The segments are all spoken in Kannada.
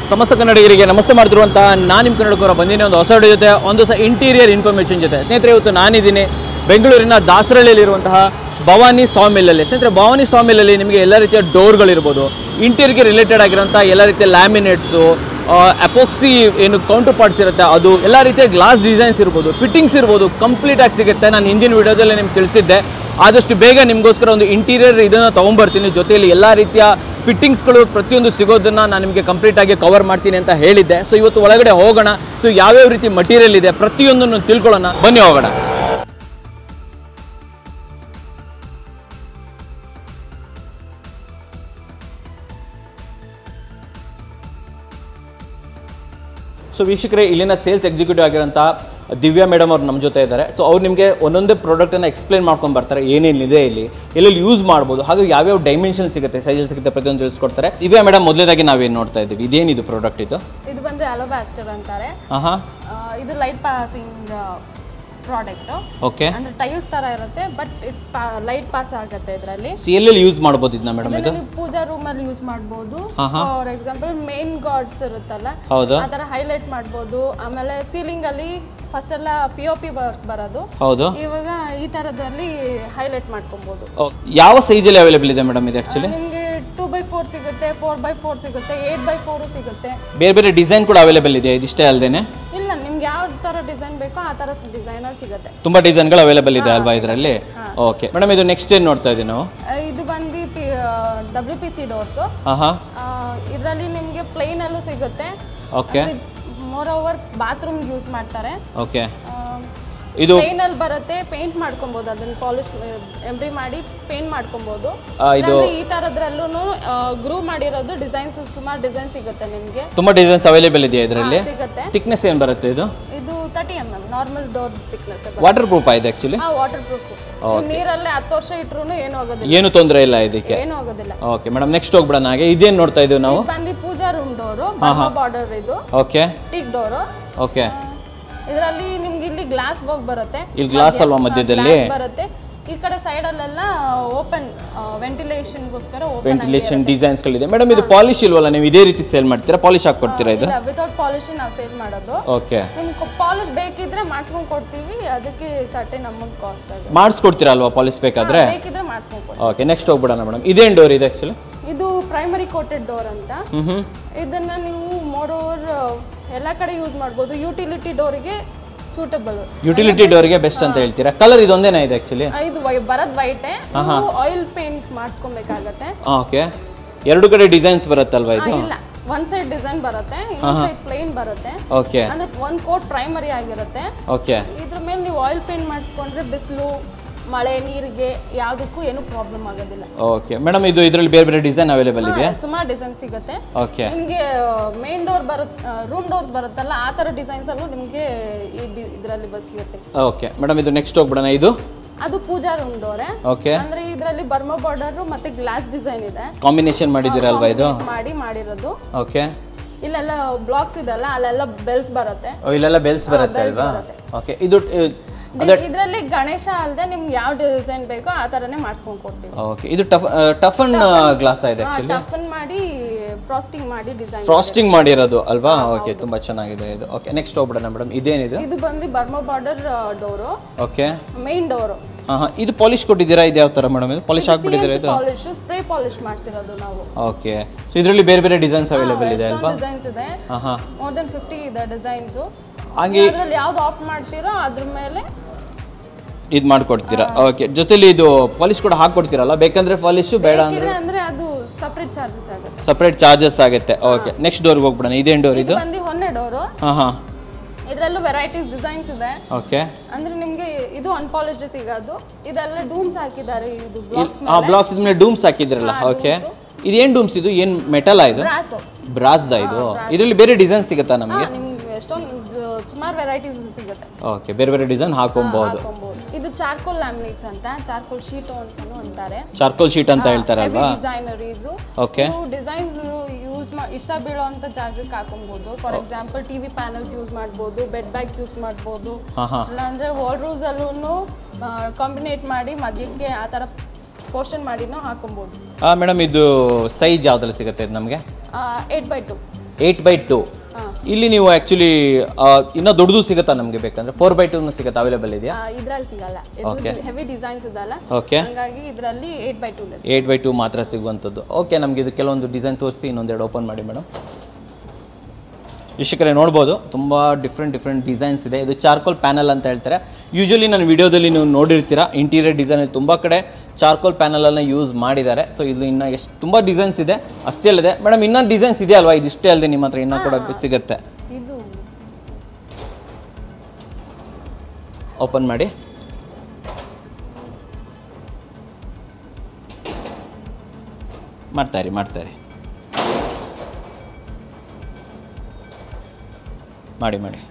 ಸಮಸ್ತ ಕನ್ನಡಿಗರಿಗೆ ನಮಸ್ತೆ ಮಾಡ್ತಿರುವಂತಹ ನಾನು ನಿಮ್ಮ ಕನ್ನಡಕರ ಬಂದಿನಿ ಒಂದು ಹೊಸ ವಿಡಿಯೋ ಜೊತೆ ಒಂದು ಹೊಸ ಇಂಟೀರಿಯರ್ ಇನ್ಫಾರ್ಮೇಷನ್ ಜೊತೆ ಸ್ನೇಹಿತರೆ ಇವತ್ತು ನಾನಿದ್ದೀನಿ ಬೆಂಗಳೂರಿನ ದಾಸರಳ್ಳಿಯಲ್ಲಿರುವಂತಹ ಭವಾನಿ ಸಾಮಿಲಲ್ಲಿ ಸ್ನೇಹಿತರೆ ಭವಾನಿ ಸಾಮಿಲಲ್ಲಿ ನಿಮಗೆ ಎಲ್ಲ ರೀತಿಯ ಡೋರ್ಗಳಿರ್ಬೋದು ಇಂಟೀರಿಯರ್ಗೆ ರಿಲೇಟೆಡ್ ಆಗಿರೋಂಥ ಎಲ್ಲ ರೀತಿಯ ಲ್ಯಾಮಿನೇಟ್ಸು ಅಪೋಕ್ಸಿ ಏನು ಕೌಂಟರ್ ಪಾರ್ಟ್ಸ್ ಇರುತ್ತೆ ಅದು ಎಲ್ಲ ರೀತಿಯ ಗ್ಲಾಸ್ ಡಿಸೈನ್ಸ್ ಇರ್ಬೋದು ಫಿಟ್ಟಿಂಗ್ಸ್ ಇರ್ಬೋದು ಕಂಪ್ಲೀಟ್ ಆಗಿ ಸಿಗುತ್ತೆ ನಾನು ಹಿಂದಿನ ವಿಡಿಯೋದಲ್ಲಿ ನಿಮ್ಗೆ ತಿಳಿಸಿದ್ದೆ ಆದಷ್ಟು ಬೇಗ ನಿಮಗೋಸ್ಕರ ಒಂದು ಇಂಟೀರಿಯರ್ ಇದನ್ನು ತೊಗೊಂಬರ್ತೀನಿ ಜೊತೆಯಲ್ಲಿ ಎಲ್ಲ ರೀತಿಯ ಫಿಟ್ಟಿಂಗ್ಸ್ಗಳು ಪ್ರತಿಯೊಂದು ಸಿಗೋದನ್ನ ನಾನು ನಿಮಗೆ ಕಂಪ್ಲೀಟ್ ಆಗಿ ಕವರ್ ಮಾಡ್ತೀನಿ ಅಂತ ಹೇಳಿದ್ದೆ ಸೊ ಇವತ್ತು ಒಳಗಡೆ ಹೋಗೋಣ ಸೊ ಯಾವ್ಯಾವ ರೀತಿ ಮಟೀರಿಯಲ್ ಇದೆ ಪ್ರತಿಯೊಂದನ್ನು ತಿಳ್ಕೊಳ್ಳೋಣ ಬನ್ನಿ ಹೋಗೋಣ ಸೊ ವೀಕ್ಷಕರೇ ಇಲ್ಲಿನ ಸೇಲ್ಸ್ ಎಕ್ಸಿಕ್ಯೂಟಿವ್ ಆಗಿರೋಂಥ ದಿವ್ಯಾ ಮೇಡಮ್ ಅವ್ರು ನಮ್ಮ ಜೊತೆ ಇದ್ದಾರೆ ಸೊ ಅವ್ರು ನಿಮಗೆ ಒಂದೊಂದೇ ಪ್ರಾಡಕ್ಟನ್ನು ಎಕ್ಸ್ಪ್ಲೇನ್ ಮಾಡ್ಕೊಂಡು ಬರ್ತಾರೆ ಏನೇನಿದೆ ಇಲ್ಲಿ ಎಲ್ಲೆಲ್ಲಿ ಯೂಸ್ ಮಾಡ್ಬೋದು ಹಾಗೆ ಯಾವ್ಯಾವ ಡೈಮೆನ್ಷನ್ ಸಿಗುತ್ತೆ ಸೈಜಲ್ಲಿ ಸಿಗುತ್ತೆ ಪ್ರತಿಯೊಂದು ತಿಳಿಸ್ಕೊಡ್ತಾರೆ ದಿವ್ಯಾ ಮೇಡಮ್ ಮೊದಲೇದಾಗಿ ನಾವೇನು ನೋಡ್ತಾ ಇದ್ದೀವಿ ಇದೇನಿದು ಪ್ರಾಡಕ್ಟ್ ಇದು ಇದು ಬಂದು ಅಲೋಬ್ಯಾಸ್ಟರ್ ಅಂತಾರೆ ಹಾಂ ಹಾಂ ಆ, ಇದು ಲೈಟ್ ಪಾಸಿಂಗ್ ಪ್ರಾಡಕ್ಟ್ ಓಕೆ ಅಂದ್ರೆ ಟೈಲ್ಸ್ ತರ ಇರುತ್ತೆ ಬಟ್ ಇಟ್ ಲೈಟ್ ಪಾಸ್ ಆಗುತ್ತೆ ಇದರಲ್ಲಿ ಸೊ ಎಲ್ಲೆಲ್ಲಿ ಯೂಸ್ ಮಾಡ್ಬೋದು ಇದನ್ನ ಮೇಡಮ್ ಇದು ಇದನ್ನ ನೀವು ಪೂಜಾ ರೂಮ್ ಅಲ್ಲಿ ಯೂಸ್ ಮಾಡಬಹುದು ಫಾರ್ ಎಕ್ಸಾಂಪಲ್ ಮೇನ್ ಗಾಡ್ಸ್ ಇರುತ್ತಲ್ಲ ಹೌದಾ ಆ ತರ ಹೈಲೈಟ್ ಮಾಡ್ಬೋದು ಆಮೇಲೆ ಸೀಲಿಂಗ್ ಅಲ್ಲಿ ಫಸ್ಟ್ ಎಲ್ಲ ಪಿ ಒ ಪಿ ವರ್ಕ್ ಬರೋದು ಹೌದು ಇವಾಗ ಈ ತರದಲ್ಲಿ ಹೈಲೈಟ್ ಮಾಡ್ಕೊಬಹುದು ಓ, ಯಾವ ಸೈಜಲ್ಲಿ ಅವೈಲೇಬಲ್ ಇದೆ ಮೇಡಮ್ ಇದು ಆ್ಯಕ್ಚುಲಿ ನಿಮ್ಗೆ ಟೂ ಬೈ ಫೋರ್ ಸಿಗುತ್ತೆ ಫೋರ್ ಬೈ ಫೋರ್ ಸಿಗುತ್ತೆ ಏಟ್ ಬೈ ಫೋರು ಸಿಗುತ್ತೆ ಬೇರೆ ಬೇರೆ ಡಿಸೈನ್ ಕೂಡ ಅವೈಲೇಬಲ್ ಇದೆ ಇದಿಷ್ಟೇ ಅಲ್ಲದೇನೆ ಇಲ್ಲ ನಿಮ್ಗೆ ಯಾವ ತರ ಡಿಸೈನ್ ಬೇಕೋ ಆ ತರ ಡಿಸೈನ್ ಅಲ್ಲಿ ಸಿಗುತ್ತೆ ತುಂಬ ಡಿಸೈನ್ಗಳು ಅವೈಲೇಬಲ್ ಇದೆ ಅಲ್ವಾ ಇದರಲ್ಲಿ ಓಕೆ ಮೇಡಮ್ ಇದು ನೆಕ್ಸ್ಟ್ ಏನು ನೋಡ್ತಾ ಇದ್ದೀವಿ ನಾವು ಆ, ಇದು ಬಂದು P W P C doors ಹಾಂ ಹಾಂ ಇದರಲ್ಲಿ ನಿಮಗೆ ಪ್ಲೈನ್ ಅಲ್ಲೂ ಸಿಗುತ್ತೆ okay more over bathroom use ಮಾಡ್ತಾರೆ ಓಕೆ ಇದು ಪ್ಲೈನ್ ಅಲ್ಲಿ ಬರುತ್ತೆ ಪೇಂಟ್ ಮಾಡ್ಕೊಬೋದು ಅದನ್ನ ಪಾಲಿಶ್ ಎಂಬ್ರಿ ಮಾಡಿ ಪೇಂಟ್ ಮಾಡ್ಕೊಬೋದು ಆ, ಇದು ಇಲ್ಲಾಂದ್ರೆ ಈ ತರದ್ರಲ್ಲೂ ಗ್ರೂ ಮಾಡಿರೋದು ಡಿಸೈನ್ಸ್ ಸುಮಾರು ಡಿಸೈನ್ ಸಿಗುತ್ತೆ ನಿಮಗೆ ತುಂಬ ಡಿಸೈನ್ಸ್ ಅವೈಲೇಬಲ್ ಇದೆಯಾ ಇದರಲ್ಲಿ ಸಿಗುತ್ತೆ ಥಿಕ್ನೆಸ್ ಏನು ಬರುತ್ತೆ ಇದು ಇದು thirty M M normal door thickness waterproof ಇದೆ ಆ್ಯಕ್ಚುಲಿ ಹಾ ವಾಟರ್ ಪ್ರೂಫ್ ನೀರಲ್ಲೇ ಹತ್ತು ವರ್ಷ ಇಟ್ರು ಏನು ಆಗೋದಿಲ್ಲ ಏನು ತೊಂದರೆ ಇಲ್ಲ ಇದಕ್ಕೆ ಏನು ಆಗೋದಿಲ್ಲ ಓಕೆ ಮೇಡಮ್ ನೆಕ್ಸ್ಟ್ ಹೋಗ್ಬಿಡೋಣ ಹಾಗೆ ಇದೇನು ನೋಡ್ತಾ ಇದ್ದೀವಿ ನಾವು ಇದು ಬಂದು ಪೂಜಾ ರೂಮ್ ಡೋರು ಬಾರ್ಡರ್ ಇದು ಓಕೆ ಟೀಕ್ ಡೋರು ಓಕೆ ಇದರಲ್ಲಿ ನಿಮ್ಗೆ ಇಲ್ಲಿ ಗ್ಲಾಸ್ ವರ್ಕ್ ಬರುತ್ತೆ ಇಲ್ಲಿ ಗ್ಲಾಸ್ ಅಲ್ವಾ ಮಧ್ಯದಲ್ಲಿ Glass ಬರುತ್ತೆ ಈ ಕಡೆ ಸೈಡ್ ಅಲ್ಲೆಲ್ಲ ಓಪನ್ ವೆಂಟಿಲೇಷನ್ಗೋಸ್ಕರ ಓಪನ್ ವೆಂಟಿಲೇಷನ್ ಡಿಸೈನ್ಸ್ಗಳಿದೆ ಮೇಡಮ್ ಇದು ಪಾಲಿಶ್ ಇಲ್ವಲ್ಲ ನೀವು ಇದೇ ರೀತಿ ಸೇಲ್ ಮಾಡ್ತೀರಾ ಪಾಲಿಶ್ ಹಾಕ್ಕೊಡ್ತೀರಾ ಇದು ಇಲ್ಲ ವಿತೌಟ್ ಪಾಲಿಶ್ ನಾವು ಸೇಲ್ ಮಾಡೋದು ಓಕೆ ನಿಮ್ಗೆ ಪಾಲಿಶ್ ಬೇಕಿದ್ರೆ ಮಾಡಿಸ್ಕೊಂಡು ಕೊಡ್ತೀವಿ ಅದಕ್ಕೆ ಸರ್ಟೆನ್ ಅಮೌಂಟ್ ಕಾಸ್ಟ್ ಆಗುತ್ತೆ ಮಾಡಿಸ್ಕೊಡ್ತೀರಾ ಅಲ್ವಾ ಪಾಲಿಶ್ ಬೇಕಾದ್ರೆ ಬೇಕಿದ್ರೆ ಮಾಡಿಸ್ಕೊಂಡು ಕೊಡ್ತೀವಿ ಓಕೆ ನೆಕ್ಸ್ಟ್ ಹೋಗ್ಬಿಡೋಣ ಮೇಡಮ್ ಇದೇನು ಡೋರ್ ಇದೆ ಆ್ಯಕ್ಚುಲಿ ಇದು ಪ್ರೈಮರಿ ಕೋಟೆಡ್ ಡೋರ್ ಅಂತ ಹ್ಞೂ ಹ್ಞೂ ಇದನ್ನ ನೀವು ಮೋರ್ ಓವರ್ ಎಲ್ಲ ಕಡೆ ಯೂಸ್ ಮಾಡ್ಬೋದು ಯುಟಿಲಿಟಿ ಡೋರಿಗೆ ಸೂಟಬಲ್ ಯುಟಿಲಿಟಿ ಡೋರ್ಗೆ ಬೆಸ್ಟ್ ಅಂತ ಹೇಳ್ತೀರಾ ಕಲರ್ ಇದೊಂದೇನಾ ಇದೆ ಆ್ಯಕ್ಚುಲಿ ಇದು ವೈ- ಬರೋದ್ ವೈಟೇ ನೀವು ಆಯಿಲ್ ಪೇಂಟ್ ಮಾಡಿಸ್ಕೊಬೇಕಾಗತ್ತೆ ಓಕೆ ಎರಡು ಕಡೆ ಡಿಸೈನ್ಸ್ ಬರುತ್ತಲ್ವಾ ಆ, ಇದು ಇಲ್ಲ ಒಂದ್ ಸೈಡ್ ಡಿಸೈನ್ ಬರುತ್ತೆ ಇನ್ನೊಂದ್ ಸೈಡ್ ಪ್ಲೇನ್ ಬರುತ್ತೆ ಓಕೆ ಅಂದ್ರೆ ಒಂದ್ ಕೋಟ್ ಪ್ರೈಮರಿ ಆಗಿರುತ್ತೆ ಓಕೆ ಇದ್ರ ಮೇಲೆ ನೀವು ಆಯಿಲ್ ಪೇಂಟ್ ಮಾಡಿಸ್ಕೊಂಡ್ರೆ ಬಿಸಿಲು ಮಳೆ ನೀರಿಗೆ ಯಾವುದಕ್ಕೂ ಏನು ಪ್ರಾಬ್ಲಮ್ ಆಗೋದಿಲ್ಲ ಓಕೆ ಮೇಡಮ್ ಇದು ಇದರಲ್ಲಿ ಬೇರೆ ಬೇರೆ ಡಿಸೈನ್ ಅವೈಲೇಬಲ್ ಇದೆ ಸುಮಾರು ಡಿಸೈನ್ ಸಿಗುತ್ತೆ ಓಕೆ ನಿಮಗೆ ಮೇನ್ ಡೋರ್ ಬರುತ್ತೆ ರೂಮ್ ಡೋರ್ಸ್ ಬರುತ್ತಲ್ಲ ಆ ಥರ ಡಿಸೈನ್ಸ್ ಅಲ್ಲೂ ನಿಮಗೆ ಈ ಡಿ- ಇದರಲ್ಲಿ ಬಸ್ ಸಿಗುತ್ತೆ ಓಕೆ ಮೇಡಮ್ ಇದು ನೆಕ್ಸ್ಟ್ ಹೋಗ್ಬಿಡೋಣ ಇದು ಅದು ಪೂಜಾ ರೂಮ್ ಡೋರೆ ಓಕೆ ಅಂದ್ರೆ ಇದರಲ್ಲಿ ಬರ್ಮಾ ಬಾರ್ಡರ್ ಮತ್ತೆ ಗ್ಲಾಸ್ ಡಿಸೈನ್ ಇದೆ ಕಾಂಬಿನೇಷನ್ ಮಾಡಿದ್ದೀರಲ್ವಾ ಇದು ಮಾಡಿ ಮಾಡಿರೋದು ಓಕೆ ಇಲ್ಲೆಲ್ಲ ಬ್ಲಾಕ್ಸ್ ಇದೆಲ್ಲ ಅಲ್ಲೆಲ್ಲ ಬೆಲ್ಸ್ ಬರುತ್ತೆ ಇಲ್ಲೆಲ್ಲ ಬೆಲ್ಸ್ ಬರುತ್ತೆ bells ಅಲ್ವಾ ಬರುತ್ತೆ. ಓಕೆ ಇದು ಇದರಲ್ಲಿ ಗಣೇಶ ಅಲ್ಲದೆ ನಿಮ್ಗೆ ಯಾವ ಡಿಸೈನ್ ಬೇಕೋ ಆ ಥರನೇ ಮಾಡಿಸ್ಕೊಂಡು ಕೊಡ್ತೀವಿ ಓಕೆ ಇದು ಟಫ್ ಟಫ್ ಅಂಡ್ ಗ್ಲಾಸ್ ಇದೆ ಆ್ಯಕ್ಚುಲಿ ಟಫನ್ ಮಾಡಿ ಫ್ರಾಸ್ಟಿಂಗ್ ಮಾಡಿ ಡಿಸೈನ್ ಫ್ರಾಸ್ಟಿಂಗ್ ಮಾಡಿರೋದು ಅಲ್ವಾ ಓಕೆ ತುಂಬ ಚೆನ್ನಾಗಿದೆ ಇದು ಓಕೆ ನೆಕ್ಸ್ಟ್ ಹೋಗ್ಬಿಡೋಣ ಮೇಡಮ್ ಇದೇನಿದು ಇದು ಬಂದು Burma border door okay main door ಹಾಂ ಹಾಂ ಇದು ಪಾಲಿಶ್ ಕೊಟ್ಟಿದ್ದೀರಾ ಇದು ಯಾವ ಥರ ಮೇಡಮ್ ಇದು ಪಾಲಿಶ್ ಹಾಕ್ಬಿಟ್ಟಿದ್ದೀರಾ ಇದು ಪಾಲಿಶ್ ಸ್ಪ್ರೇ ಪಾಲಿಶ್ ಮಾಡಿಸಿರೋದು ನಾವು ಓಕೆ ಸೊ ಇದರಲ್ಲಿ ಬೇರೆ ಬೇರೆ ಡಿಸೈನ್ಸ್ ಅವೈಲೇಬಲ್ ಇದೆ ಅಲ್ವಾ ಡಿಸೈನ್ಸ್ ಇದೆ ಹಾಂ ಹಾಂ ಮೋರ್ ದೆನ್ ಫಿಫ್ಟಿ ಇದೆ ಡಿಸೈನ್ಸು ಹಂಗೆ ಅದ್ರಲ್ಲಿ ಯಾವ್ದು ಆಫ್ ಮಾಡ್ತೀರೋ ಅದ್ರ ಮೇಲೆ ಇದು ಮಾಡ್ಕೊಡ್ತೀರಾ ಓಕೆ ಜೊತೆಲಿ ಇದು ಪಾಲಿಶ್ ಕೂಡ ಹಾಕ್ಕೊಡ್ತೀರಲ್ಲ ಬೇಕಂದ್ರೆ ಪಾಲಿಶು ಬೇಡ ಅಂದ್ರೆ ಬೇಕಿದ್ರೆ ಅಂದ್ರೆ ಅದು ಸಪ್ರೇಟ್ ಚಾರ್ಜಸ್ ಆಗುತ್ತೆ ಸಪ್ರೇಟ್ ಚಾರ್ಜಸ್ ಆಗುತ್ತೆ ಓಕೆ ನೆಕ್ಸ್ಟ್ ಡೋರ್ಗೆ ಹೋಗ್ಬಿಡೋಣ ಇದೇನು ಡೋರ್ ಇದು ಇದು ಬಂದು ಹೊನ್ನೆ ಡೋರು ಹಾಂ ಹಾಂ ಇದರಲ್ಲೂ ವೆರೈಟೀಸ್ ಡಿಸೈನ್ಸ್ ಇದೆ ಓಕೆ ಅಂದ್ರೆ ನಿಮ್ಗೆ ಇದು ಅನ್ಪಾಲಿಶ್ಡ್ ಸಿಗೋದು ಇದೆಲ್ಲ ಡೂಮ್ಸ್ ಹಾಕಿದ್ದಾರೆ ಇದು ಬ್ಲಾಕ್ಸ್ ಆ ಬ್ಲಾಕ್ಸ್ ಇದ್ಮೇಲೆ ಡೂಮ್ಸ್ ಹಾಕಿದ್ರಲ್ಲ ಓಕೆ ಇದೇನು ಡೂಮ್ಸ್ ಇದು ಏನು ಮೆಟಲ್ ಇದು ಬ್ರಾಸು ಬ್ರಾಸ್ದ ಇದು ಇದರಲ್ಲಿ ಬೇರೆ ಡಿಸೈನ್ ಸಿಗುತ್ತಾ ನಮಗೆ ನಿಮ್ಗೆ ಎಷ್ಟೊಂದು ಸುಮಾರು ವೆರೈಟೀಸ್ ಸಿಗುತ್ತೆ ಓಕೆ ಬೇರೆ ಬೇರೆ ಡಿಸೈನ್ ಹಾಕೊಬಹುದು ಹಾಕೊಬಹುದು ಇದು ಚಾರ್ಕೋಲ್ ಲ್ಯಾಮಿನೇಟ್ಸ್ ಅಂತ ಚಾರ್ಕೋಲ್ ಶೀಟು ಅಂತಾನು ಅಂತಾರೆ ಚಾರ್ಕೋಲ್ ಶೀಟ್ ಅಂತ ಹೇಳ್ತಾರಲ್ವಾ ಡಿಸೈನರೀಸು ಓಕೆ ನೀವು ಡಿಸೈನ್ಸ್ ಯೂಸ್ ಮಾ ಇಷ್ಟ ಬೀಳೋಂಥ ಜಾಗಕ್ಕೆ ಹಾಕೊಬೋದು for example T V panels use ಮಾಡ್ಬೋದು ಬೆಡ್ ಬ್ಯಾಗ್ ಯೂಸ್ ಮಾಡ್ಬೋದು ಹಾಂ ಹಾಂ ಇಲ್ಲಾಂದರೆ ವಾಲ್ ರೂಸಲ್ಲೂ ಕಾಂಬಿನೇಟ್ ಮಾಡಿ ಮಧ್ಯಕ್ಕೆ ಆ ಥರ ಪೋರ್ಷನ್ ಮಾಡಿನೂ ಹಾಕೊಬೋದು ಮೇಡಮ್ ಇದು ಸೈಜ್ ಯಾವ್ದ್ರಲ್ಲಿ ಸಿಗುತ್ತೆ ಇದು ನಮಗೆ eight by two eight by two ಹಾ. ಇಲ್ಲಿ ನೀವು ಆ್ಯಕ್ಚುಲಿ ಇನ್ನೂ ದೊಡ್ಡದು ಸಿಗುತ್ತಾ ನಮಗೆ ಬೇಕಂದ್ರೆ ಫೋರ್ ಬೈ ಟೂನು ಸಿಗುತ್ತಾ ಅವೈಲೇಬಲ್ ಇದೆಯಾ ಇದ್ರಲ್ಲಿ ಸಿಗಲ್ಲ ಹೆವಿ ಡಿಸೈನ್ಸ್ ಇದಲ್ಲ ಓಕೆ ಹಂಗಾಗಿ ಇದರಲ್ಲಿ eight by two eight by two ಮಾತ್ರ ಸಿಗುವಂಥದ್ದು ಓಕೆ ನಮಗೆ ಇದು ಕೆಲವೊಂದು ಡಿಸೈನ್ ತೋರಿಸಿ ಇನ್ನೊಂದೆರಡು ಓಪನ್ ಮಾಡಿ ಮೇಡಮ್ ವೀಕ್ಷಕರೇ ನೋಡ್ಬೋದು ತುಂಬ ಡಿಫ್ರೆಂಟ್ ಡಿಫ್ರೆಂಟ್ ಡಿಸೈನ್ಸ್ ಇದೆ ಇದು ಚಾರ್ಕೋಲ್ ಪ್ಯಾನಲ್ ಅಂತ ಹೇಳ್ತಾರೆ ಯೂಶಲಿ ನನ್ನ ವಿಡಿಯೋದಲ್ಲಿ ನೀವು ನೋಡಿರ್ತೀರಾ ಇಂಟೀರಿಯರ್ ಡಿಸೈನಲ್ಲಿ ತುಂಬ ಕಡೆ ಚಾರ್ಕೋಲ್ ಪ್ಯಾನಲನ್ನು ಯೂಸ್ ಮಾಡಿದ್ದಾರೆ ಸೊ ಇದು ಇನ್ನು ಎಷ್ಟು ತುಂಬ ಡಿಸೈನ್ಸ್ ಇದೆ ಅಷ್ಟೇ ಅಲ್ಲದೆ ಮೇಡಮ್ ಇನ್ನೊಂದು ಡಿಸೈನ್ಸ್ ಇದೆ ಅಲ್ವಾ ಇದಿಷ್ಟೇ ಅಲ್ಲದೆ ನಿಮ್ಮ ಹತ್ರ ಇನ್ನೂ ಕೂಡ ಸಿಗುತ್ತೆ ಇದು ಓಪನ್ ಮಾಡಿ ಮಾಡ್ತಾಯಿರಿ ಮಾಡ್ತಾಯಿರಿ ಮಾಡಿ ಮಾಡಿ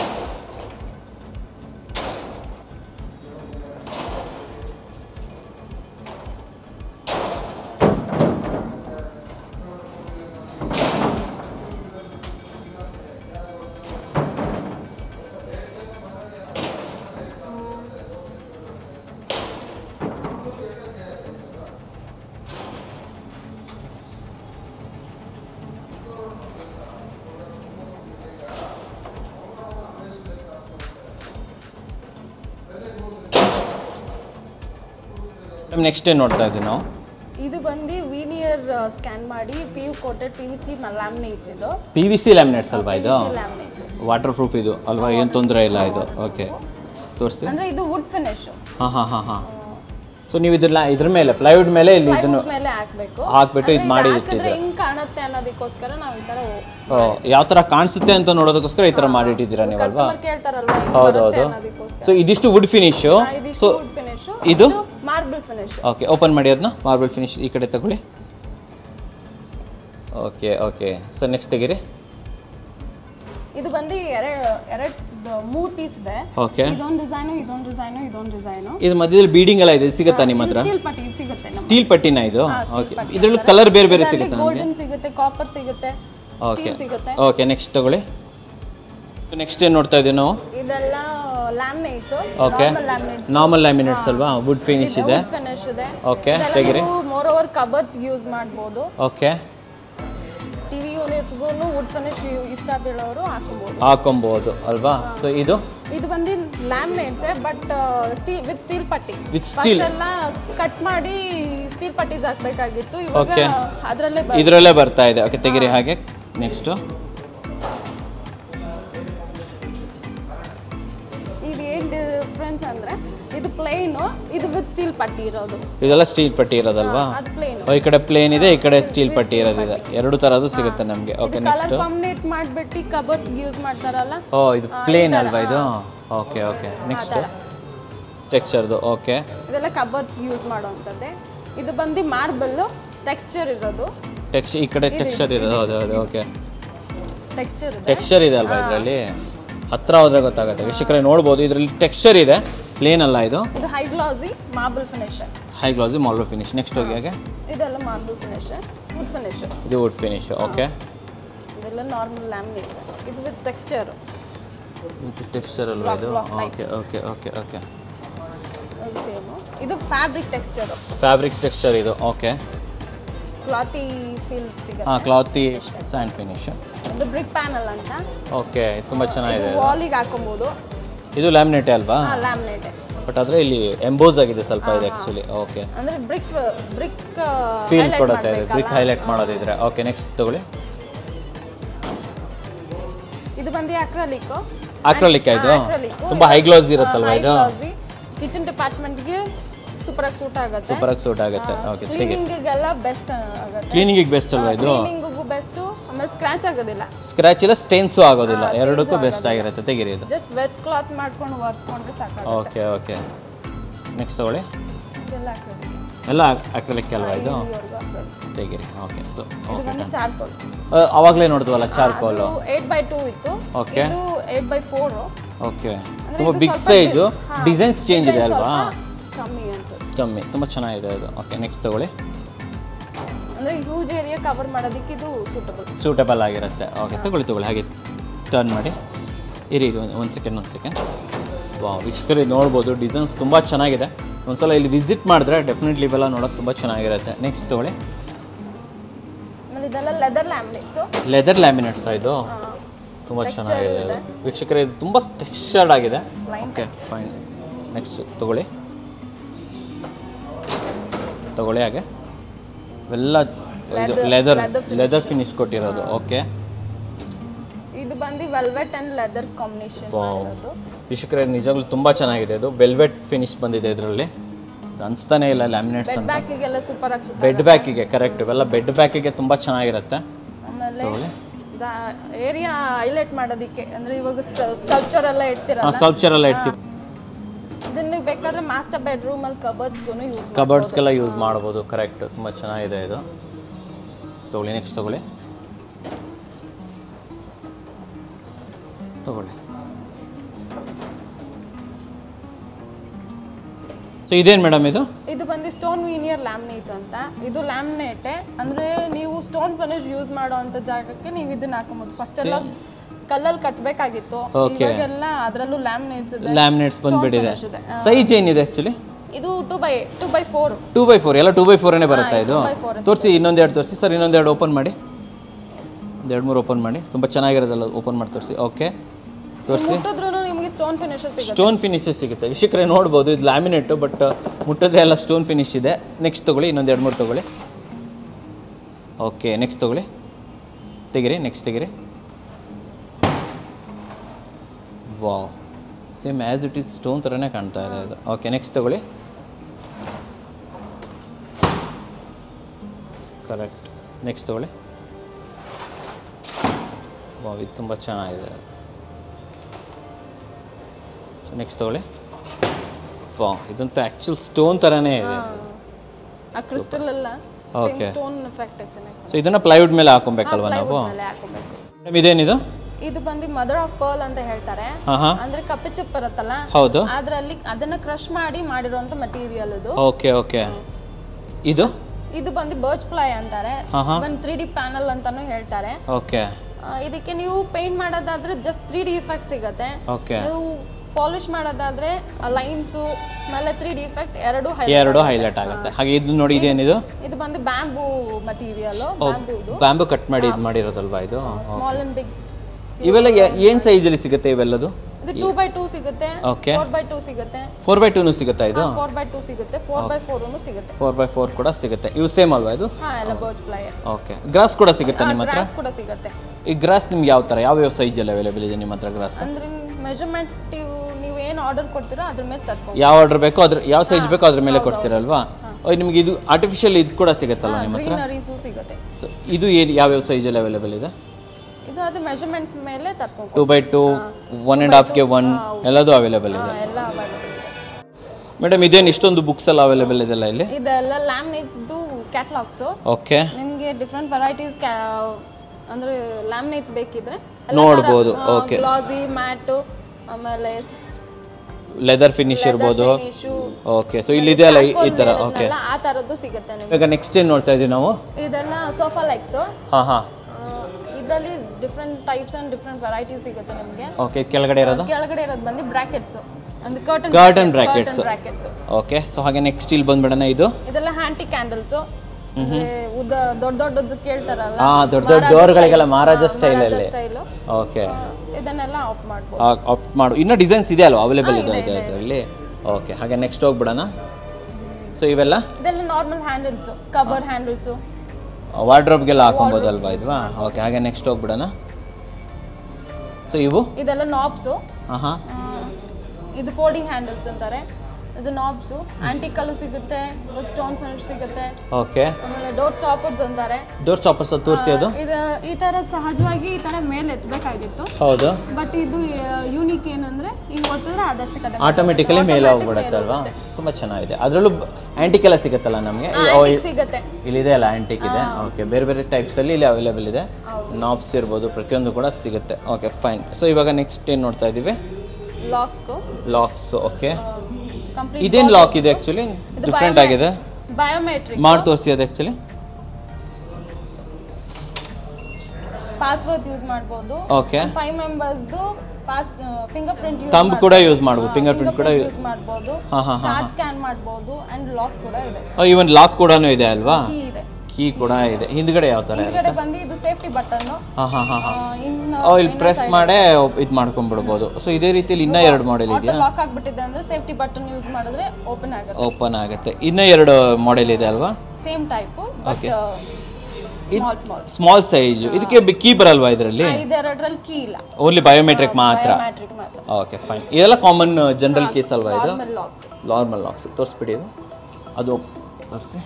ನೆಕ್ಸ್ಟ್ ಏನು ನೋಡ್ತಾ ಇದ್ದೀವಿ ನಾವು ಇದು ಬಂದು ವೀನಿಯರ್ ಸ್ಕ್ಯಾನ್ ಮಾಡಿ P U coated P V C laminates ಇದು ಪಿ ವಿ ಸಿ ಲ್ಯಾಮಿನೇಟ್ಸ್ ಅಲ್ವಾ ಇದು ಲ್ಯಾಮಿನೇಟ್ಸ್ ವಾಟರ್ ಪ್ರೂಫ್ ಇದು ಅಲ್ವಾ ಏನು ತೊಂದರೆ ಇಲ್ಲ ಇದು ಓಕೆ ತೋರಿಸಿ ಅಂದ್ರೆ ಇದು ವುಡ್ ಫಿನಿಶ್ ಹಾಂ ಹಾಂ ಹಾಂ ಹಾಂ ಸೊ ನೀವು ಇದ್ರ ಇದ್ರ ಮೇಲೆ ಪ್ಲೈವುಡ್ ಮೇಲೆ ಇಲ್ಲಿ ಇದನ್ನು ಮೇಲೆ ಹಾಕ್ಬೇಕು ಹಾಕ್ಬಿಟ್ಟು ಇದು ಮಾಡಿ ಹಾಕಿದ್ರೆ ಹಿಂಗ್ ಕಾಣುತ್ತೆ ಅನ್ನೋದಕ್ಕೋಸ್ಕರ ನಾವು ಈ ತರ ಯಾವ ಥರ ಕಾಣಿಸುತ್ತೆ ಅಂತ ನೋಡೋದಕ್ಕೋಸ್ಕರ ಈ ಥರ ಮಾಡಿಟ್ಟಿದ್ದೀರಾ ನೀವಲ್ವಾ ಕಸ್ಟಮರ್ ಕೇಳ್ತಾರಲ್ವಾ ಹಿಂಗ್ ಹೌದು ಬರುತ್ತೆ ಹೌದು ಅನ್ನೋದಕ್ಕೋಸ್ಕರ ಸೊ ಇದಿಷ್ಟು ವುಡ್ ಫಿನಿಶು ಇದಿಷ್ಟು ವುಡ್ ಫಿನಿಶ್ ಇದು ಮಾರ್ಬಲ್ ಫಿನಿಶ್ ಓಕೆ ಓಪನ್ ಮಾಡಿ ಅದನ್ನ ಮಾರ್ಬಲ್ ಫಿನಿಶ್ ಈ ಕಡೆ ತಗೊಳ್ಳಿ ಓಕೆ ಓಕೆ ಸರ್ ನೆಕ್ಸ್ಟ್ ತೆಗೀರಿ ಇದು ಬಂದು ಎರಡು ಎರಡು ಮೂರ್ ಪೀಸ್ ಇದೆ ಓಕೆ ಇದೊಂದು ಡಿಸೈನು ಇದೊಂದು ಡಿಸೈನು ಇದೊಂದು ಡಿಸೈನು ಇದು ಮಧ್ಯದಲ್ಲಿ ಬೀಡಿಂಗ್ ಎಲ್ಲ ಇದೆ ಸಿಗುತ್ತಾ ನಿಮ್ಮ ಹತ್ರ ಸ್ಟೀಲ್ ಪಟ್ಟಿ ಇದು ಸಿಗುತ್ತೆ ನಮ್ಗೆ ಸ್ಟೀಲ್ ಪಟ್ಟಿನ ಇದು ಓಕೆ ಇದರಲ್ಲಿ ಕಲರ್ ಬೇರೆ ಬೇರೆ ಸಿಗುತ್ತಾ ನಮಗೆ ಗೋಲ್ಡನ್ ಸಿಗುತ್ತೆ ಕಾಪರ್ ಸಿಗುತ್ತೆ ಓಕೆ ಸ್ಟೀಲ್ ಸಿಗುತ್ತೆ ಓಕೆ ನೆಕ್ಸ್ಟ್ ತಗೊಳ್ಳಿ ನೆಕ್ಸ್ಟ್ ಏನು ನೋಡ್ತಾ ಇದ್ದೀವಿ ನಾವು ಇದೆಲ್ಲ laminates okay normal laminates normal laminates ಅಲ್ವಾ ವುಡ್ ಫಿನಿಶ್ ಇದೆ ಫಿನಿಶ್ ಇದೆ ಓಕೆ ತೆಗಿರಿ ಮೋರ್ ಓವರ್ ಕಬರ್ಡ್ಸ್ ಯೂಸ್ ಮಾಡ್ಬೋದು ಓಕೆ ಟಿವಿ ಯೂನಿಟ್ಸ್ಗೂ ವುಡ್ ಫಿನಿಶ್ ಇಷ್ಟ ಬೀಳೋರು ಹಾಕೋಬಹುದು ಹಾಕೊಬೋದು ಅಲ್ವಾ ಸೊ ಇದು ಇದು ಬಂದು laminates but steel with steel ಪಟ್ಟಿ ವಿತ್ ಸ್ಟೀಲ್ ಎಲ್ಲ ಕಟ್ ಮಾಡಿ ಸ್ಟೀಲ್ ಪಟ್ಟೀಸ್ ಹಾಕ್ಬೇಕಾಗಿತ್ತು ಇವಾಗ Okay. ಅದರಲ್ಲೇ ಇದರಲ್ಲೇ ಬರ್ತಾ ಇದೆ ಓಕೆ ತೆಗಿರಿ ಹಾಗೆ ನೆಕ್ಸ್ಟು ಇದು ಏನ್ ಡಿಫ್ರೆನ್ಸ್ ಅಂದ್ರೆ ಇದು ಪ್ಲೇನ್ ಇದು ವಿತ್ ಸ್ಟೀಲ್ ಪಟ್ಟಿ ಇರೋದು ಇದೆಲ್ಲ ಸ್ಟೀಲ್ ಪಟ್ಟಿ ಇರೋದಲ್ವಾ ಅದು ಪ್ಲೇನ್ ಓ, ಈ ಕಡೆ ಪ್ಲೇನ್ ಇದೆ ಈ ಕಡೆ ಸ್ಟೀಲ್ ಪಟ್ಟಿ ಇರೋದಿದೆ ಎರಡು ಥರದ್ದು ಸಿಗುತ್ತೆ ನಮಗೆ ಓಕೆ ಇದು ನೆಕ್ಸ್ಟ್ ಕಲರ್ ಕಾಂಬಿನೇಟ್ ಮಾಡ್ಬಿಟ್ಟು ಕಬರ್ಡ್ಸ್ ಯೂಸ್ ಮಾಡ್ತಾರಲ್ಲ ಓ ಇದು ಪ್ಲೇನ್ ಅಲ್ವಾ ಇದು ಓಕೆ ಓಕೆ ನೆಕ್ಸ್ಟ್ ಟೆಕ್ಸ್ಚರ್ದು ಓಕೆ ಇದೆಲ್ಲ ಕಬರ್ಡ್ಸ್ ಯೂಸ್ ಮಾಡೋವಂಥದ್ದೇ ಇದು ಬಂದು ಮಾರ್ಬಲ್ ಟೆಕ್ಸ್ಚರ್ ಇರೋದು ಟೆಕ್ಸ್ ಈ ಕಡೆ ಟೆಕ್ಸ್ಚರ್ ಇರೋದು ಹೌದು ಹೌದು ಓಕೆ ಟೆಕ್ಸ್ಚರ್ ಇದೆ ಟೆಕ್ಸ್ಚರ್ ಇದೆ ಅಲ್ವಾ ಇದರಲ್ಲಿ ಹತ್ರ ಹೋದ್ರೆ ಗೊತ್ತಾಗುತ್ತೆ ವೀಕ್ಷಕರೇ ನೋಡ್ಬೋದು ಇದರಲ್ಲಿ ಟೆಕ್ಸ್ಚರ್ ಇದೆ ಪ್ಲೇನ್ ಅಲ್ಲ ಇದು ಇದು high glossy marble finish high glossy ಮಾಲ್ರೋ ಫಿನಿಶ್ ನೆಕ್ಸ್ಟ್ ಹೋಗಿ ಹಾಗೆ ಇದೆಲ್ಲ ಮಾರ್ಬಲ್ ಫಿನಿಶ್ ವುಡ್ ಫಿನಿಶ್ ಇದು ವುಡ್ ಫಿನಿಶ್ ಓಕೆ ಇದೆಲ್ಲ ನಾರ್ಮಲ್ ಲ್ಯಾಮಿನೇಟ್ಸ್ ಇದು ವಿತ್ ಟೆಕ್ಸ್ಚರ್ ಟೆಕ್ಸ್ಚರ್ ಅಲ್ವಾ ಇದು block type. Okay okay okay okay ಅದು ಸೇಮ್ ಇದು ಫ್ಯಾಬ್ರಿಕ್ ಟೆಕ್ಸ್ಚರ್ ಫ್ಯಾಬ್ರಿಕ್ ಟೆಕ್ಸ್ಚರ್ ಇದು ಓಕೆ ಕ್ಲಾತಿ ಫೀಲ್ ಸಿಗುತ್ತೆ ಹಾಂ ಕ್ಲಾತಿ ಸ್ಯಾಂಡ್ ಫಿನಿಶ್ ಇದು ಬ್ರಿಕ್ ಪ್ಯಾನಲ್ ಅಂತ ಓಕೆ ತುಂಬ ಚೆನ್ನಾಗಿದೆ ಇದು ವಾಲಿಗೆ ಹಾಕೊಬೋದು ಇದು ಲ್ಯಾಮಿನೇಟೇ ಅಲ್ವಾ ಹಾಂ ಲ್ಯಾಮಿನೇಟ್ ಬಟ್ ಆದರೆ ಇಲ್ಲಿ ಎಂಬೋಸ್ ಆಗಿದೆ ಸ್ವಲ್ಪ ಇದು ಆ್ಯಕ್ಚುಲಿ ಓಕೆ ಅಂದ್ರೆ ಬ್ರಿಕ್ ಬ್ರಿಕ್ ಫೀಲ್ ಕೊಡುತ್ತೆ ಇದು ಬ್ರಿಕ್ ಹೈಲೈಟ್ ಮಾಡೋದಿದ್ರೆ ಓಕೆ ನೆಕ್ಸ್ಟ್ ತಗೊಳ್ಳಿ ಇದು ಬಂದು ಅಕ್ರಲಿಕ್ ಆಕ್ರಲಿಕ್ ಇದು ತುಂಬ ಹೈ ಗ್ಲಾಸ್ ಇರುತ್ತಲ್ವಾ ಇದು ಕಿಚನ್ ಡಿಪಾರ್ಟ್ಮೆಂಟ್ಗೆ ಸೂಪರ್ ಆಗಿ ಸೂಟ್ ಆಗುತ್ತೆ ಸೂಪರಾಗಿ ಸೂಟ್ ಆಗುತ್ತೆ ಓಕೆ ತೆಗಿ ಕ್ಲೀನಿಂಗಿಗೆಲ್ಲ ಬೆಸ್ಟ್ ಆಗುತ್ತೆ ಕ್ಲೀನಿಂಗಿಗೆ ಬೆಸ್ಟ್ ಅಲ್ವಾ ಇದು ಕ್ಲೀನಿಂಗಿಗೂ ಬೆಸ್ಟ್ ಆಮೇಲೆ ಸ್ಕ್ರಾಚ್ ಆಗೋದಿಲ್ಲ ಸ್ಕ್ರ್ಯಾಚ್ ಇಲ್ಲ ಸ್ಟೇನ್ಸು ಆಗೋದಿಲ್ಲ ಎರಡಕ್ಕೂ ಬೆಸ್ಟ್ ಆಗಿರುತ್ತೆ ತೆಗಿರಿ ಇದು ಜಸ್ಟ್ ವೆಟ್ ಕ್ಲಾತ್ ಮಾಡ್ಕೊಂಡು ಒರೆಸ್ಕೊಂಡ್ರೆ ಸಾಕಾಗುತ್ತೆ ಓಕೆ ಓಕೆ ನೆಕ್ಸ್ಟ್ ತಗೊಳ್ಳಿ ಇದೆಲ್ಲ acrylic. ಎಲ್ಲ ಅಕ್ರಲಿಕ್ ಅಲ್ವಾ ಇದು ಇಲ್ಲಿವರೆಗೂ acrylic. ತೆಗಿರಿ ಓಕೆ ಸೊ ಇದು ಬಂದು ಚಾರ್ಕೋಲ್ ಅವಾಗಲೇ ನೋಡಿದ್ವಲ್ಲ ಚಾರ್ಕೋಲು ಏಟ್ ಬೈ ಟೂ ಇತ್ತು Okay. ಇದು ಏಟ್ ಬೈ ಫೋರ್ ಓಕೆ ತುಂಬ ಬಿಗ್ ಸೈಜು ಡಿಸೈನ್ಸ್ ಚೇಂಜ್ ಇದೆ ಅಲ್ವಾ ಕಮ್ಮಿ ಅನ್ಸುತ್ತೆ ಕಮ್ಮಿ ತುಂಬ ಚೆನ್ನಾಗಿದೆ ಇದು ಓಕೆ ನೆಕ್ಸ್ಟ್ ತಗೊಳ್ಳಿ ಅಂದ್ರೆ ಹ್ಯೂಜ್ ಏರಿಯಾ ಕವರ್ ಮಾಡೋದಕ್ಕೆ ಇದು ಸೂಟಬಲ್ ಸೂಟಬಲ್ ಆಗಿರುತ್ತೆ ಓಕೆ ತಗೊಳ್ಳಿ ತಗೊಳ್ಳಿ ಹಾಗೆ ಟರ್ನ್ ಮಾಡಿ ಇರಿ ಇದು ಒಂದು ಸೆಕೆಂಡ್ ಒಂದು ಸೆಕೆಂಡ್ ವಾ ವೀಕ್ಷಕರು ಇದು ನೋಡ್ಬೋದು ಡಿಸೈನ್ಸ್ ತುಂಬ ಚೆನ್ನಾಗಿದೆ ಒಂದ್ಸಲ ಇಲ್ಲಿ ವಿಸಿಟ್ ಮಾಡಿದ್ರೆ ಡೆಫಿನೆಟ್ಲಿ ಇವೆಲ್ಲ ನೋಡೋಕೆ ತುಂಬ ಚೆನ್ನಾಗಿರುತ್ತೆ ನೆಕ್ಸ್ಟ್ ತಗೊಳ್ಳಿ ಆಮೇಲೆ ಆಮೇಲೆ ಇದೆಲ್ಲ ಲೆದರ್ ಲ್ಯಾಮಿನೇಟ್ಸು ಲೆದರ್ ಲ್ಯಾಮಿನೇಟ್ಸ್ ಇದು ತುಂಬ ಚೆನ್ನಾಗಿದೆ ಇದು ವೀಕ್ಷಕರೇ ಇದು ತುಂಬ ಟೆಕ್ಸ್ಚರ್ಡ್ ಆಗಿದೆ Line ಓಕೆ ಫೈನ್ ನೆಕ್ಸ್ಟ್ ತಗೊಳ್ಳಿ ತಗೊಳ್ಳಿ ಹಾಗೆ ಇವೆಲ್ಲ ಇದು ಲೆದರ್ ಲೆದರ್ ಫಿನಿಶ್ ಕೊಟ್ಟಿರೋದು ಓಕೆ ಇದು ಬಂದು ವೆಲ್ವೆಟ್ ಆ್ಯಂಡ್ ಲೆದರ್ ಕಾಂಬಿನೇಷನ್ ಮಾಡಿರೋದು ವೀಕ್ಷಕರೇ ನಿಜವಾಗ್ಲೂ ತುಂಬ ಚೆನ್ನಾಗಿದೆ ಇದು ವೆಲ್ವೆಟ್ ಫಿನಿಶ್ ಬಂದಿದೆ ಇದರಲ್ಲಿ ಅನಿಸ್ತಾನೆ ಇಲ್ಲ ಲ್ಯಾಮಿನೇಟ್ಸ್ ಬೆಡ್ ಅಂತ ಬ್ಯಾಕಿಗೆಲ್ಲ ಸೂಪರ್ ಆಗಿ ಸೂಟ್ ಬೆಡ್ ಬ್ಯಾಕಿಗೆ ಕರೆಕ್ಟ್ ಇವೆಲ್ಲ ಬೆಡ್ ಬ್ಯಾಕಿಗೆ ತುಂಬ ಚೆನ್ನಾಗಿರುತ್ತೆ ಆಮೇಲೆ ಏರಿಯಾ ಹೈಲೈಟ್ ಮಾಡೋದಕ್ಕೆ ಅಂದ್ರೆ ಇವಾಗ ಸ್ಕಲ್ಪ್ಚರ್ ಎಲ್ಲ ಇಡ್ತಿರಲ್ಲ ಸ್ಕಲ್ಪ್ಚರ್ ಎಲ್ಲ ಇಡ್ತೀವಿ ಇದನ್ನ ನೀವು ಬೇಕಾದ್ರೆ ಮಾಸ್ಟರ್ ಬೆಡ್ರೂಮ್ ಅಲ್ಲಿ ಕಬರ್ಡ್ಸ್ಗೂ ಯೂಸ್ ಕಬರ್ಡ್ಸ್ಗೆಲ್ಲ ಯೂಸ್ ಮಾಡ್ಬೋದು ಕರೆಕ್ಟ್ ತುಂಬ ಚೆನ್ನಾಗಿದೆ ಇದು ತಗೊಳ್ಳಿ ನೆಕ್ಸ್ಟ್ ತಗೊಳ್ಳಿ ತಗೊಳ್ಳಿ ಸೊ ಇದೇನು ಮೇಡಮ್ ಇದು ಇದು ಬಂದು ಸ್ಟೋನ್ ವೀನಿಯರ್ ಲ್ಯಾಮಿನೇಟ್ ಅಂತ ಇದು ಲ್ಯಾಮಿನೇಟೆ ಅಂದ್ರೆ ನೀವು ಸ್ಟೋನ್ ಫಿನಿಶ್ ಯೂಸ್ ಮಾಡೋ ಅಂತ ಜಾಗಕ್ಕೆ ನೀವು ಇದನ್ನ ಹಾಕೊಬೋದು ಫಸ್ಟ್ ಎಲ್ಲ ಕಲ್ಲಲ್ಲಿ ಕಟ್ಟಬೇಕಾಗಿತ್ತು Okay. ಇವಾಗೆಲ್ಲ ಅದರಲ್ಲೂ ಲ್ಯಾಮಿನೇಟ್ಸ್ ಇದೆ ಲ್ಯಾಮಿನೇಟ್ಸ್ ಬಂದ್ಬಿಟ್ಟಿದೆ finish ಇದೆ. ಸೈಜ್ ಏನಿದೆ ಆ್ಯಕ್ಚುಲಿ ಇದು two by two by four two by four ಎಲ್ಲ ಟೂ ಬೈ ಫೋರೇ ಬರುತ್ತೆ ಇದು by four ತೋರಿಸಿ ಇನ್ನೊಂದೆರಡು ತೋರಿಸಿ ಸರ್ ಇನ್ನೊಂದೆರಡು ಓಪನ್ ಮಾಡಿ ಒಂದೆರಡು ಮೂರು ಓಪನ್ ಮಾಡಿ ತುಂಬ ಚೆನ್ನಾಗಿರೋದಲ್ಲ ಓಪನ್ ಮಾಡಿ ತೋರಿಸಿ ಓಕೆ ತೋರಿಸಿ ಮುಟ್ಟಿದ್ರು ನಿಮಗೆ ಸ್ಟೋನ್ ಫಿನಿಶಸ್ ಸಿಗುತ್ತೆ ಸ್ಟೋನ್ ಫಿನಿಶಸ್ ಸಿಗುತ್ತೆ ವೀಕ್ಷಕರೇ ನೋಡ್ಬೋದು ಇದು ಲ್ಯಾಮಿನೇಟು ಬಟ್ ಮುಟ್ಟಿದ್ರೆ ಎಲ್ಲ ಸ್ಟೋನ್ ಫಿನಿಶ್ ಇದೆ ನೆಕ್ಸ್ಟ್ ತೊಗೊಳ್ಳಿ ಇನ್ನೊಂದು ಎರಡು ಮೂರು ತೊಗೊಳ್ಳಿ ಓಕೆ ನೆಕ್ಸ್ಟ್ ತೊಗೊಳ್ಳಿ ತೆಗಿರಿ ನೆಕ್ಸ್ಟ್ ತೆಗಿರಿ wow same as it is stone ಥರನೇ ಕಾಣ್ತಾ ಇದೆ ಇದು ಓಕೆ ನೆಕ್ಸ್ಟ್ ತೊಗೊಳ್ಳಿ ಕರೆಕ್ಟ್ ನೆಕ್ಸ್ಟ್ ತೊಗೊಳ್ಳಿ ವಾವ್ ಇದು ತುಂಬ ಚೆನ್ನಾಗಿದೆ ಸೊ ನೆಕ್ಸ್ಟ್ ತೊಗೊಳ್ಳಿ ವಾ ಇದಂತೂ ಆ್ಯಕ್ಚುಲ್ ಸ್ಟೋನ್ ಥರನೇ ಇದೆ ಆ ಕ್ರಿಸ್ಟಲ್ ಎಲ್ಲ ಸೇಮ್ Okay. ಸ್ಟೋನ್ ಎಫೆಕ್ಟ್ ಚೆನ್ನಾಗಿ ಸೊ ಇದನ್ನು ಪ್ಲೈವುಡ್ ಮೇಲೆ ಹಾಕೊಬೇಕಲ್ವ ನಾವು plywood ಮೇಲೆ ಹಾಕೋಬೇಕು ಮೇಡಮ್ ಇದೇನಿದು ಇದು ಬಂದು ಮದರ್ ಆಫ್ ಪರ್ಲ್ ಅಂತ ಹೇಳ್ತಾರೆ ಹಾಂ ಹಾಂ ಅಂದ್ರೆ ಕಪ್ಪೆ ಚಿಪ್ ಬರುತ್ತಲ್ಲ ಹೌದು ಅದ್ರಲ್ಲಿ ಅದನ್ನ ಕ್ರಶ್ ಮಾಡಿ ಮಾಡಿರುವಂತ ಮಟೀರಿಯಲ್ ಇದು ಓಕೆ ಓಕೆ ಇದು ಇದು ಬಂದು ಬರ್ಚ್ ಪ್ಲೈ ಅಂತಾರೆ ಹಾಂ ಹಾಂ ಒಂದು ತ್ರೀ ಡಿ ಪ್ಯಾನಲ್ ಅಂತಾನು ಹೇಳ್ತಾರೆ ಓಕೆ ಆ, ಇದಕ್ಕೆ ನೀವು ಪೇಂಟ್ ಮಾಡೋದಾದ್ರೆ ಜಸ್ಟ್ ತ್ರೀ ಡಿ ಇಫೆಕ್ಟ್ ಸಿಗುತ್ತೆ ಓಕೆ ನೀವು ಪಾಲಿಶ್ ಮಾಡೋದಾದ್ರೆ ಲೈನ್ಸು ಆಮೇಲೆ ತ್ರೀ ಡಿ ಇಫೆಕ್ಟ್ ಎರಡು ಎರಡು ಹೈಲೈಟ್ ಆಗುತ್ತೆ ಹಾಗೆ ಇದು ನೋಡಿ ಇದೇನಿದು ಇದು ಬಂದು ಬ್ಯಾಂಬೂ ಮಟೀರಿಯಲ್ ಬ್ಯಾಂಬೂದು ಬ್ಯಾಂಬು ಕಟ್ ಮಾಡಿ ಇದು ಮಾಡಿರೋದಲ್ವಾ ಇದು ಸ್ಮಾಲ್ ಅಂಡ್ ಬಿಗ್ ಇವೆಲ್ಲ ಏನು ಸೈಜಲ್ಲಿ ಸಿಗುತ್ತೆ ಇವೆಲ್ಲದು ಇದು ಟೂ ಬೈ ಟೂ ಸಿಗುತ್ತೆ ಓಕೆ ಫೋರ್ ಬೈ ಟೂ ಸಿಗುತ್ತೆ ಫೋರ್ ಬೈ ಟೂನು ಸಿಗುತ್ತಾ ಇದು ಫೋರ್ ಬೈ ಟೂ ಸಿಗುತ್ತೆ ಫೋರ್ ಬೈ ಫೋರ್ನು ಸಿಗುತ್ತೆ ಫೋರ್ ಬೈ ಫೋರ್ ಕೂಡ ಸಿಗುತ್ತೆ ಇವು ಸೇಮ್ ಅಲ್ವಾ ಇದು ಹಾ ಎಲ್ಲ ಬರ್ಚ್ ಪ್ಲೈ ಓಕೆ ಗ್ರಾಸ್ ಕೂಡ ಸಿಗುತ್ತೆ ನಿಮ್ಮ ಹತ್ರ ಗ್ರಾಸ್ ಕೂಡ ಸಿಗುತ್ತೆ ಈ ಗ್ರಾಸ್ ನಿಮ್ಗೆ ಯಾವ ಥರ ಯಾವ ಯಾವ ಸೈಜಲ್ಲಿ ಅವೈಲೇಬಲ್ ಇದೆ ನಿಮ್ಮ ಹತ್ರ ಗ್ರಾಸ್ ಅಂದ್ರೆ ಮೆಜರ್ಮೆಂಟ್ ನೀವು ಏನು ಆರ್ಡರ್ ಕೊಡ್ತೀರೋ ಅದ್ರ ಮೇಲೆ ತರ್ಸ್ಕೊಂಡು ಯಾವ ಆರ್ಡರ್ ಬೇಕೋ ಅದ್ರ ಯಾವ ಸೈಜ್ ಬೇಕೋ ಅದ್ರ ಮೇಲೆ ಕೊಡ್ತೀರಲ್ವಾ ಓ, ನಿಮ್ಗೆ ಇದು ಆರ್ಟಿಫಿಷಿಯಲ್ ಇದು ಕೂಡ ಸಿಗುತ್ತಲ್ವ ನಿಮ್ಮ ಹತ್ರ ಗ್ರೀನರೀಸು ಸಿಗುತ್ತೆ ಸೊ ಇದು ಏನು ಯಾವ್ಯಾವ ಸೈಜಲ್ಲಿ ಅವೈಲೇಬಲ್ ಇದೆ ಇದು ಅದು ಮೆಜರ್ಮೆಂಟ್ ಮೇಲೆ ತರ್ಸ್ಕೊಂಡು two by two one and ಹಾಫ್ಗೆ ಒನ್ ಎಲ್ಲದೂ ಅವೈಲೇಬಲ್ ಇದೆ ಎಲ್ಲ ಅವೈಲೇಬಲ್ ಇದೆ ಮೇಡಮ್ ಇದೇನು ಇಷ್ಟೊಂದು ಬುಕ್ಸ್ ಎಲ್ಲ ಅವೈಲೇಬಲ್ ಇದೆಲ್ಲ ಇಲ್ಲಿ ಇದೆಲ್ಲ ಲ್ಯಾಮಿನೇಟ್ಸ್ದು ಕ್ಯಾಟ್ಲಾಗ್ಸು ಓಕೆ ನಿಮಗೆ ಡಿಫ್ರೆಂಟ್ ವೆರೈಟೀಸ್ ಅಂದ್ರೆ ಲ್ಯಾಮಿನೇಟ್ಸ್ ಬೇಕಿದ್ರೆ ನೋಡ್ಬೋದು ಓಕೆ ಗ್ಲಾಸಿ ಮ್ಯಾಟು ಆಮೇಲೆ ಲೆದರ್ ಫಿನಿಶ್ ಇರ್ಬೋದು ಫಿನಿಶು ಓಕೆ ಸೊ ಇಲ್ಲಿದೆ ಅಲ್ಲ ಈ- ಈ ಥರ ಓಕೆ ಆ ಥರದ್ದು ಸಿಗುತ್ತೆ ನಿಮಗೆ ಈಗ ನೆಕ್ಸ್ಟ್ ಏನು ನೋಡ್ತಾ ಇದ್ದೀವಿ ನಾವು ಇದೆಲ್ಲ ಸೋಫಾ ಲೈಕ್ಸು ಹಾಂ ಹಾಂ ಇದರಲ್ಲಿ different types and different varieties ಸಿಗುತ್ತೆ ನಿಮಗೆ ಓಕೆ ಕೆಳಗಡೆ ಇರೋದು ಕೆಳಗಡೆ ಇರೋದು ಬಂದು ಬ್ರಾಕೆಟ್ಸ್ ಒಂದು curtain Curtain brackets. Brackets okay so ಹಾಗೆ ನೆಕ್ಸ್ಟ್ ಇಲ್ಲಿ ಬಂದ್ಬಿಡೋಣ ಇದು ಇದೆಲ್ಲ ಹ್ಯಾಂಟಿ ಕ್ಯಾಂಡಲ್ಸ್ ಅಂದ್ರೆ ಉದ್ದ ದೊಡ್ಡ ದೊಡ್ಡದು ಕೇಳ್ತಾರಲ್ಲ ಹಾಂ ದೊಡ್ಡ ದೊಡ್ಡ ಡೋರ್ಗಳಿಗೆಲ್ಲ ಮಹಾರಾಜ ಸ್ಟೈಲಲ್ಲಿ ಸ್ಟೈಲು ಓಕೆ ಇದನ್ನೆಲ್ಲ ಆಫ್ ಮಾಡ್ಬೋದು ಆಪ್ಟ್ ಮಾಡು ಇನ್ನೂ ಡಿಸೈನ್ಸ್ ಇದೆ ಅಲ್ವಾ ಅವೈಲೇಬಲ್ ಇದೆ ಇದೆ ಇದರಲ್ಲಿ ಓಕೆ ಹಾಗೆ ನೆಕ್ಸ್ಟ್ ಹೋಗ್ಬಿಡೋಣ ಸೊ ಇವೆಲ್ಲ ಇದೆಲ್ಲ ನಾರ್ಮಲ್ ಹ್ಯಾಂಡಲ್ಸ್ ಕಬರ್ಡ್ ಹ್ಯಾಂಡಲ್ಸು ವಾರ್ಡ್ರೋಬ್ಗೆಲ್ಲ ಹಾಕೊಬೋದಲ್ವಾ ಇದ್ವಾ ಓಕೆ ಹಾಗೆ ನೆಕ್ಸ್ಟ್ ಹೋಗ್ಬಿಡೋಣ ಸೊ ಇವು ಇದೆಲ್ಲ ನಾಬ್ಸು ಹಾಂ ಹಾಂ ಇದು ಫೋಲ್ಡಿಂಗ್ ಹ್ಯಾಂಡಲ್ಸ್ ಅಂತಾರೆ ಇದು ನಾಬ್ಸು ಆಂಟಿಕಲ್ಲು ಸಿಗುತ್ತೆ ಸ್ಟೋನ್ ಫಿನಿಶ್ ಸಿಗುತ್ತೆ ಓಕೆ ಆಮೇಲೆ ಡೋರ್ ಸ್ಟಾಪರ್ಸ್ ಅಂತಾರೆ ಡೋರ್ ಸ್ಟಾಪರ್ಸ್ ತೋರಿಸಿ ಅದು ಇದು ಈ ಥರ ಸಹಜವಾಗಿ ಈ ಥರ ಮೇಲೆ ಎತ್ತಬೇಕಾಗಿತ್ತು ಹೌದು ಬಟ್ ಇದು ಯೂನಿಕ್ ಏನಂದ್ರೆ ಹಿಂಗೆ ಒತ್ತಿದ್ರೆ ಆದಷ್ಟು ಕಡೆ ಆಟೋಮೆಟಿಕಲಿ ಮೇಲೆ ಹೋಗ್ಬಿಡುತ್ತೆ ಅಲ್ವಾ ತುಂಬ ಚೆನ್ನಾಗಿದೆ ಅದರಲ್ಲೂ ಆ್ಯಂಟಿಕ್ ಎಲ್ಲ ಸಿಗುತ್ತಲ್ಲ ನಮಗೆ ಸಿಗುತ್ತೆ ಇಲ್ಲಿದೆ ಅಲ್ಲ ಆ್ಯಂಟಿಕ್ ಇದೆ ಓಕೆ ಬೇರೆ ಬೇರೆ ಟೈಪ್ಸಲ್ಲಿ ಇಲ್ಲಿ ಅವೈಲೇಬಲ್ ಇದೆ ನಾಬ್ಸ್ ಇರ್ಬೋದು ಪ್ರತಿಯೊಂದು ಕೂಡ ಸಿಗುತ್ತೆ ಓಕೆ ಫೈನ್ ಸೊ ಇವಾಗ ನೆಕ್ಸ್ಟ್ ಏನು ನೋಡ್ತಾ ಇದ್ದೀವಿ ಲಾಕ್ ಲಾಕ್ಸ್ ಓಕೆ ಕಂಪ್ಲೀಟ್ ಇದೇನು ಲಾಕ್ ಇದೆ ಆ್ಯಕ್ಚುಲಿ ಡಿಫ್ರೆಂಟ್ ಆಗಿದೆ ಬಯೋಮೆಟ್ರಿಕ್ ಮಾಡಿ ತೋರಿಸಿ ಅದು ಆ್ಯಕ್ಚುಲಿ ಪಾಸ್ವರ್ಡ್ಸ್ ಯೂಸ್ ಮಾಡ್ಬೋದು ಓಕೆ ಫೈವ್ ಮೆಂಬರ್ಸ್ದು pass finger print use thumb ಕೂಡ ಯೂಸ್ ಮಾಡ್ಬೋದು ಫಿಂಗರ್ ಪ್ರಿಂಟ್ ಕೂಡ ಯೂಸ್ ಮಾಡ್ಬೋದು ಹಾಂ ಹಾಂ ಕಾರ್ಡ್ ಸ್ಕ್ಯಾನ್ ಮಾಡ್ಬೋದು ಅಂಡ್ ಲಾಕ್ ಕೂಡ ಇದೆ ಈವನ್ ಲಾಕ್ ಕೂಡ ಇದೆ ಅಲ್ವಾ ಕೀ ಇದೆ ಕೀ ಕೂಡ ಇದೆ ಹಿಂದ್ಗಡೆ ಯಾವ ಥರ ಹಿಂದ್ಗಡೆ ಬಂದು ಇದು ಸೇಫ್ಟಿ ಬಟನ್ ಹಾಂ ಹಾಂ ಹಾಂ ಹಾಂ ಇನ್ನು ಓ ಇಲ್ಲಿ ಪ್ರೆಸ್ ಮಾಡೇ ಇದು ಮಾಡ್ಕೊಂಡ್ಬಿಡ್ಬೋದು ಸೊ ಇದೇ ರೀತಿಯಲ್ಲಿ ಇನ್ನೂ ಎರಡು ಮಾಡೆಲ್ ಆಟೋ ಇದೆಯಾ ಲಾಕ್ ಆಗ್ಬಿಟ್ಟಿದೆ ಅಂದ್ರೆ ಸೇಫ್ಟಿ ಬಟನ್ ಯೂಸ್ ಮಾಡಿದ್ರೆ ಓಪನ್ ಆಗುತ್ತೆ ಓಪನ್ ಆಗುತ್ತೆ ಇನ್ನೂ ಎರಡು ಮಾಡೆಲ್ ಇದೆ ಅಲ್ವಾ same type but small small small size ಇದಕ್ಕೆ ಕೀ ಬರಲ್ವಾ ಇದರಲ್ಲಿ ಇದೆರಡರಲ್ಲಿ ಕೀ ಇಲ್ಲ ಓನ್ಲಿ ಬಯೋಮೆಟ್ರಿಕ್ ಮಾತ್ರ ಮ್ಯಾಟ್ರಿಕ್ ಮಾತ್ರ ಓಕೆ ಫೈನ್ ಇದೆಲ್ಲ ಕಾಮನ್ ಜನರಲ್ ಕೇಸ್ ಅಲ್ವಾ ಇದು ನಾರ್ಮಲ್ ಲಾಕ್ಸ್ ನಾರ್ಮಲ್ ಲಾಕ್ಸ್ ತೋರಿಸ್ಬಿಡಿ ಇದು ಅದು ತೋರಿಸಿ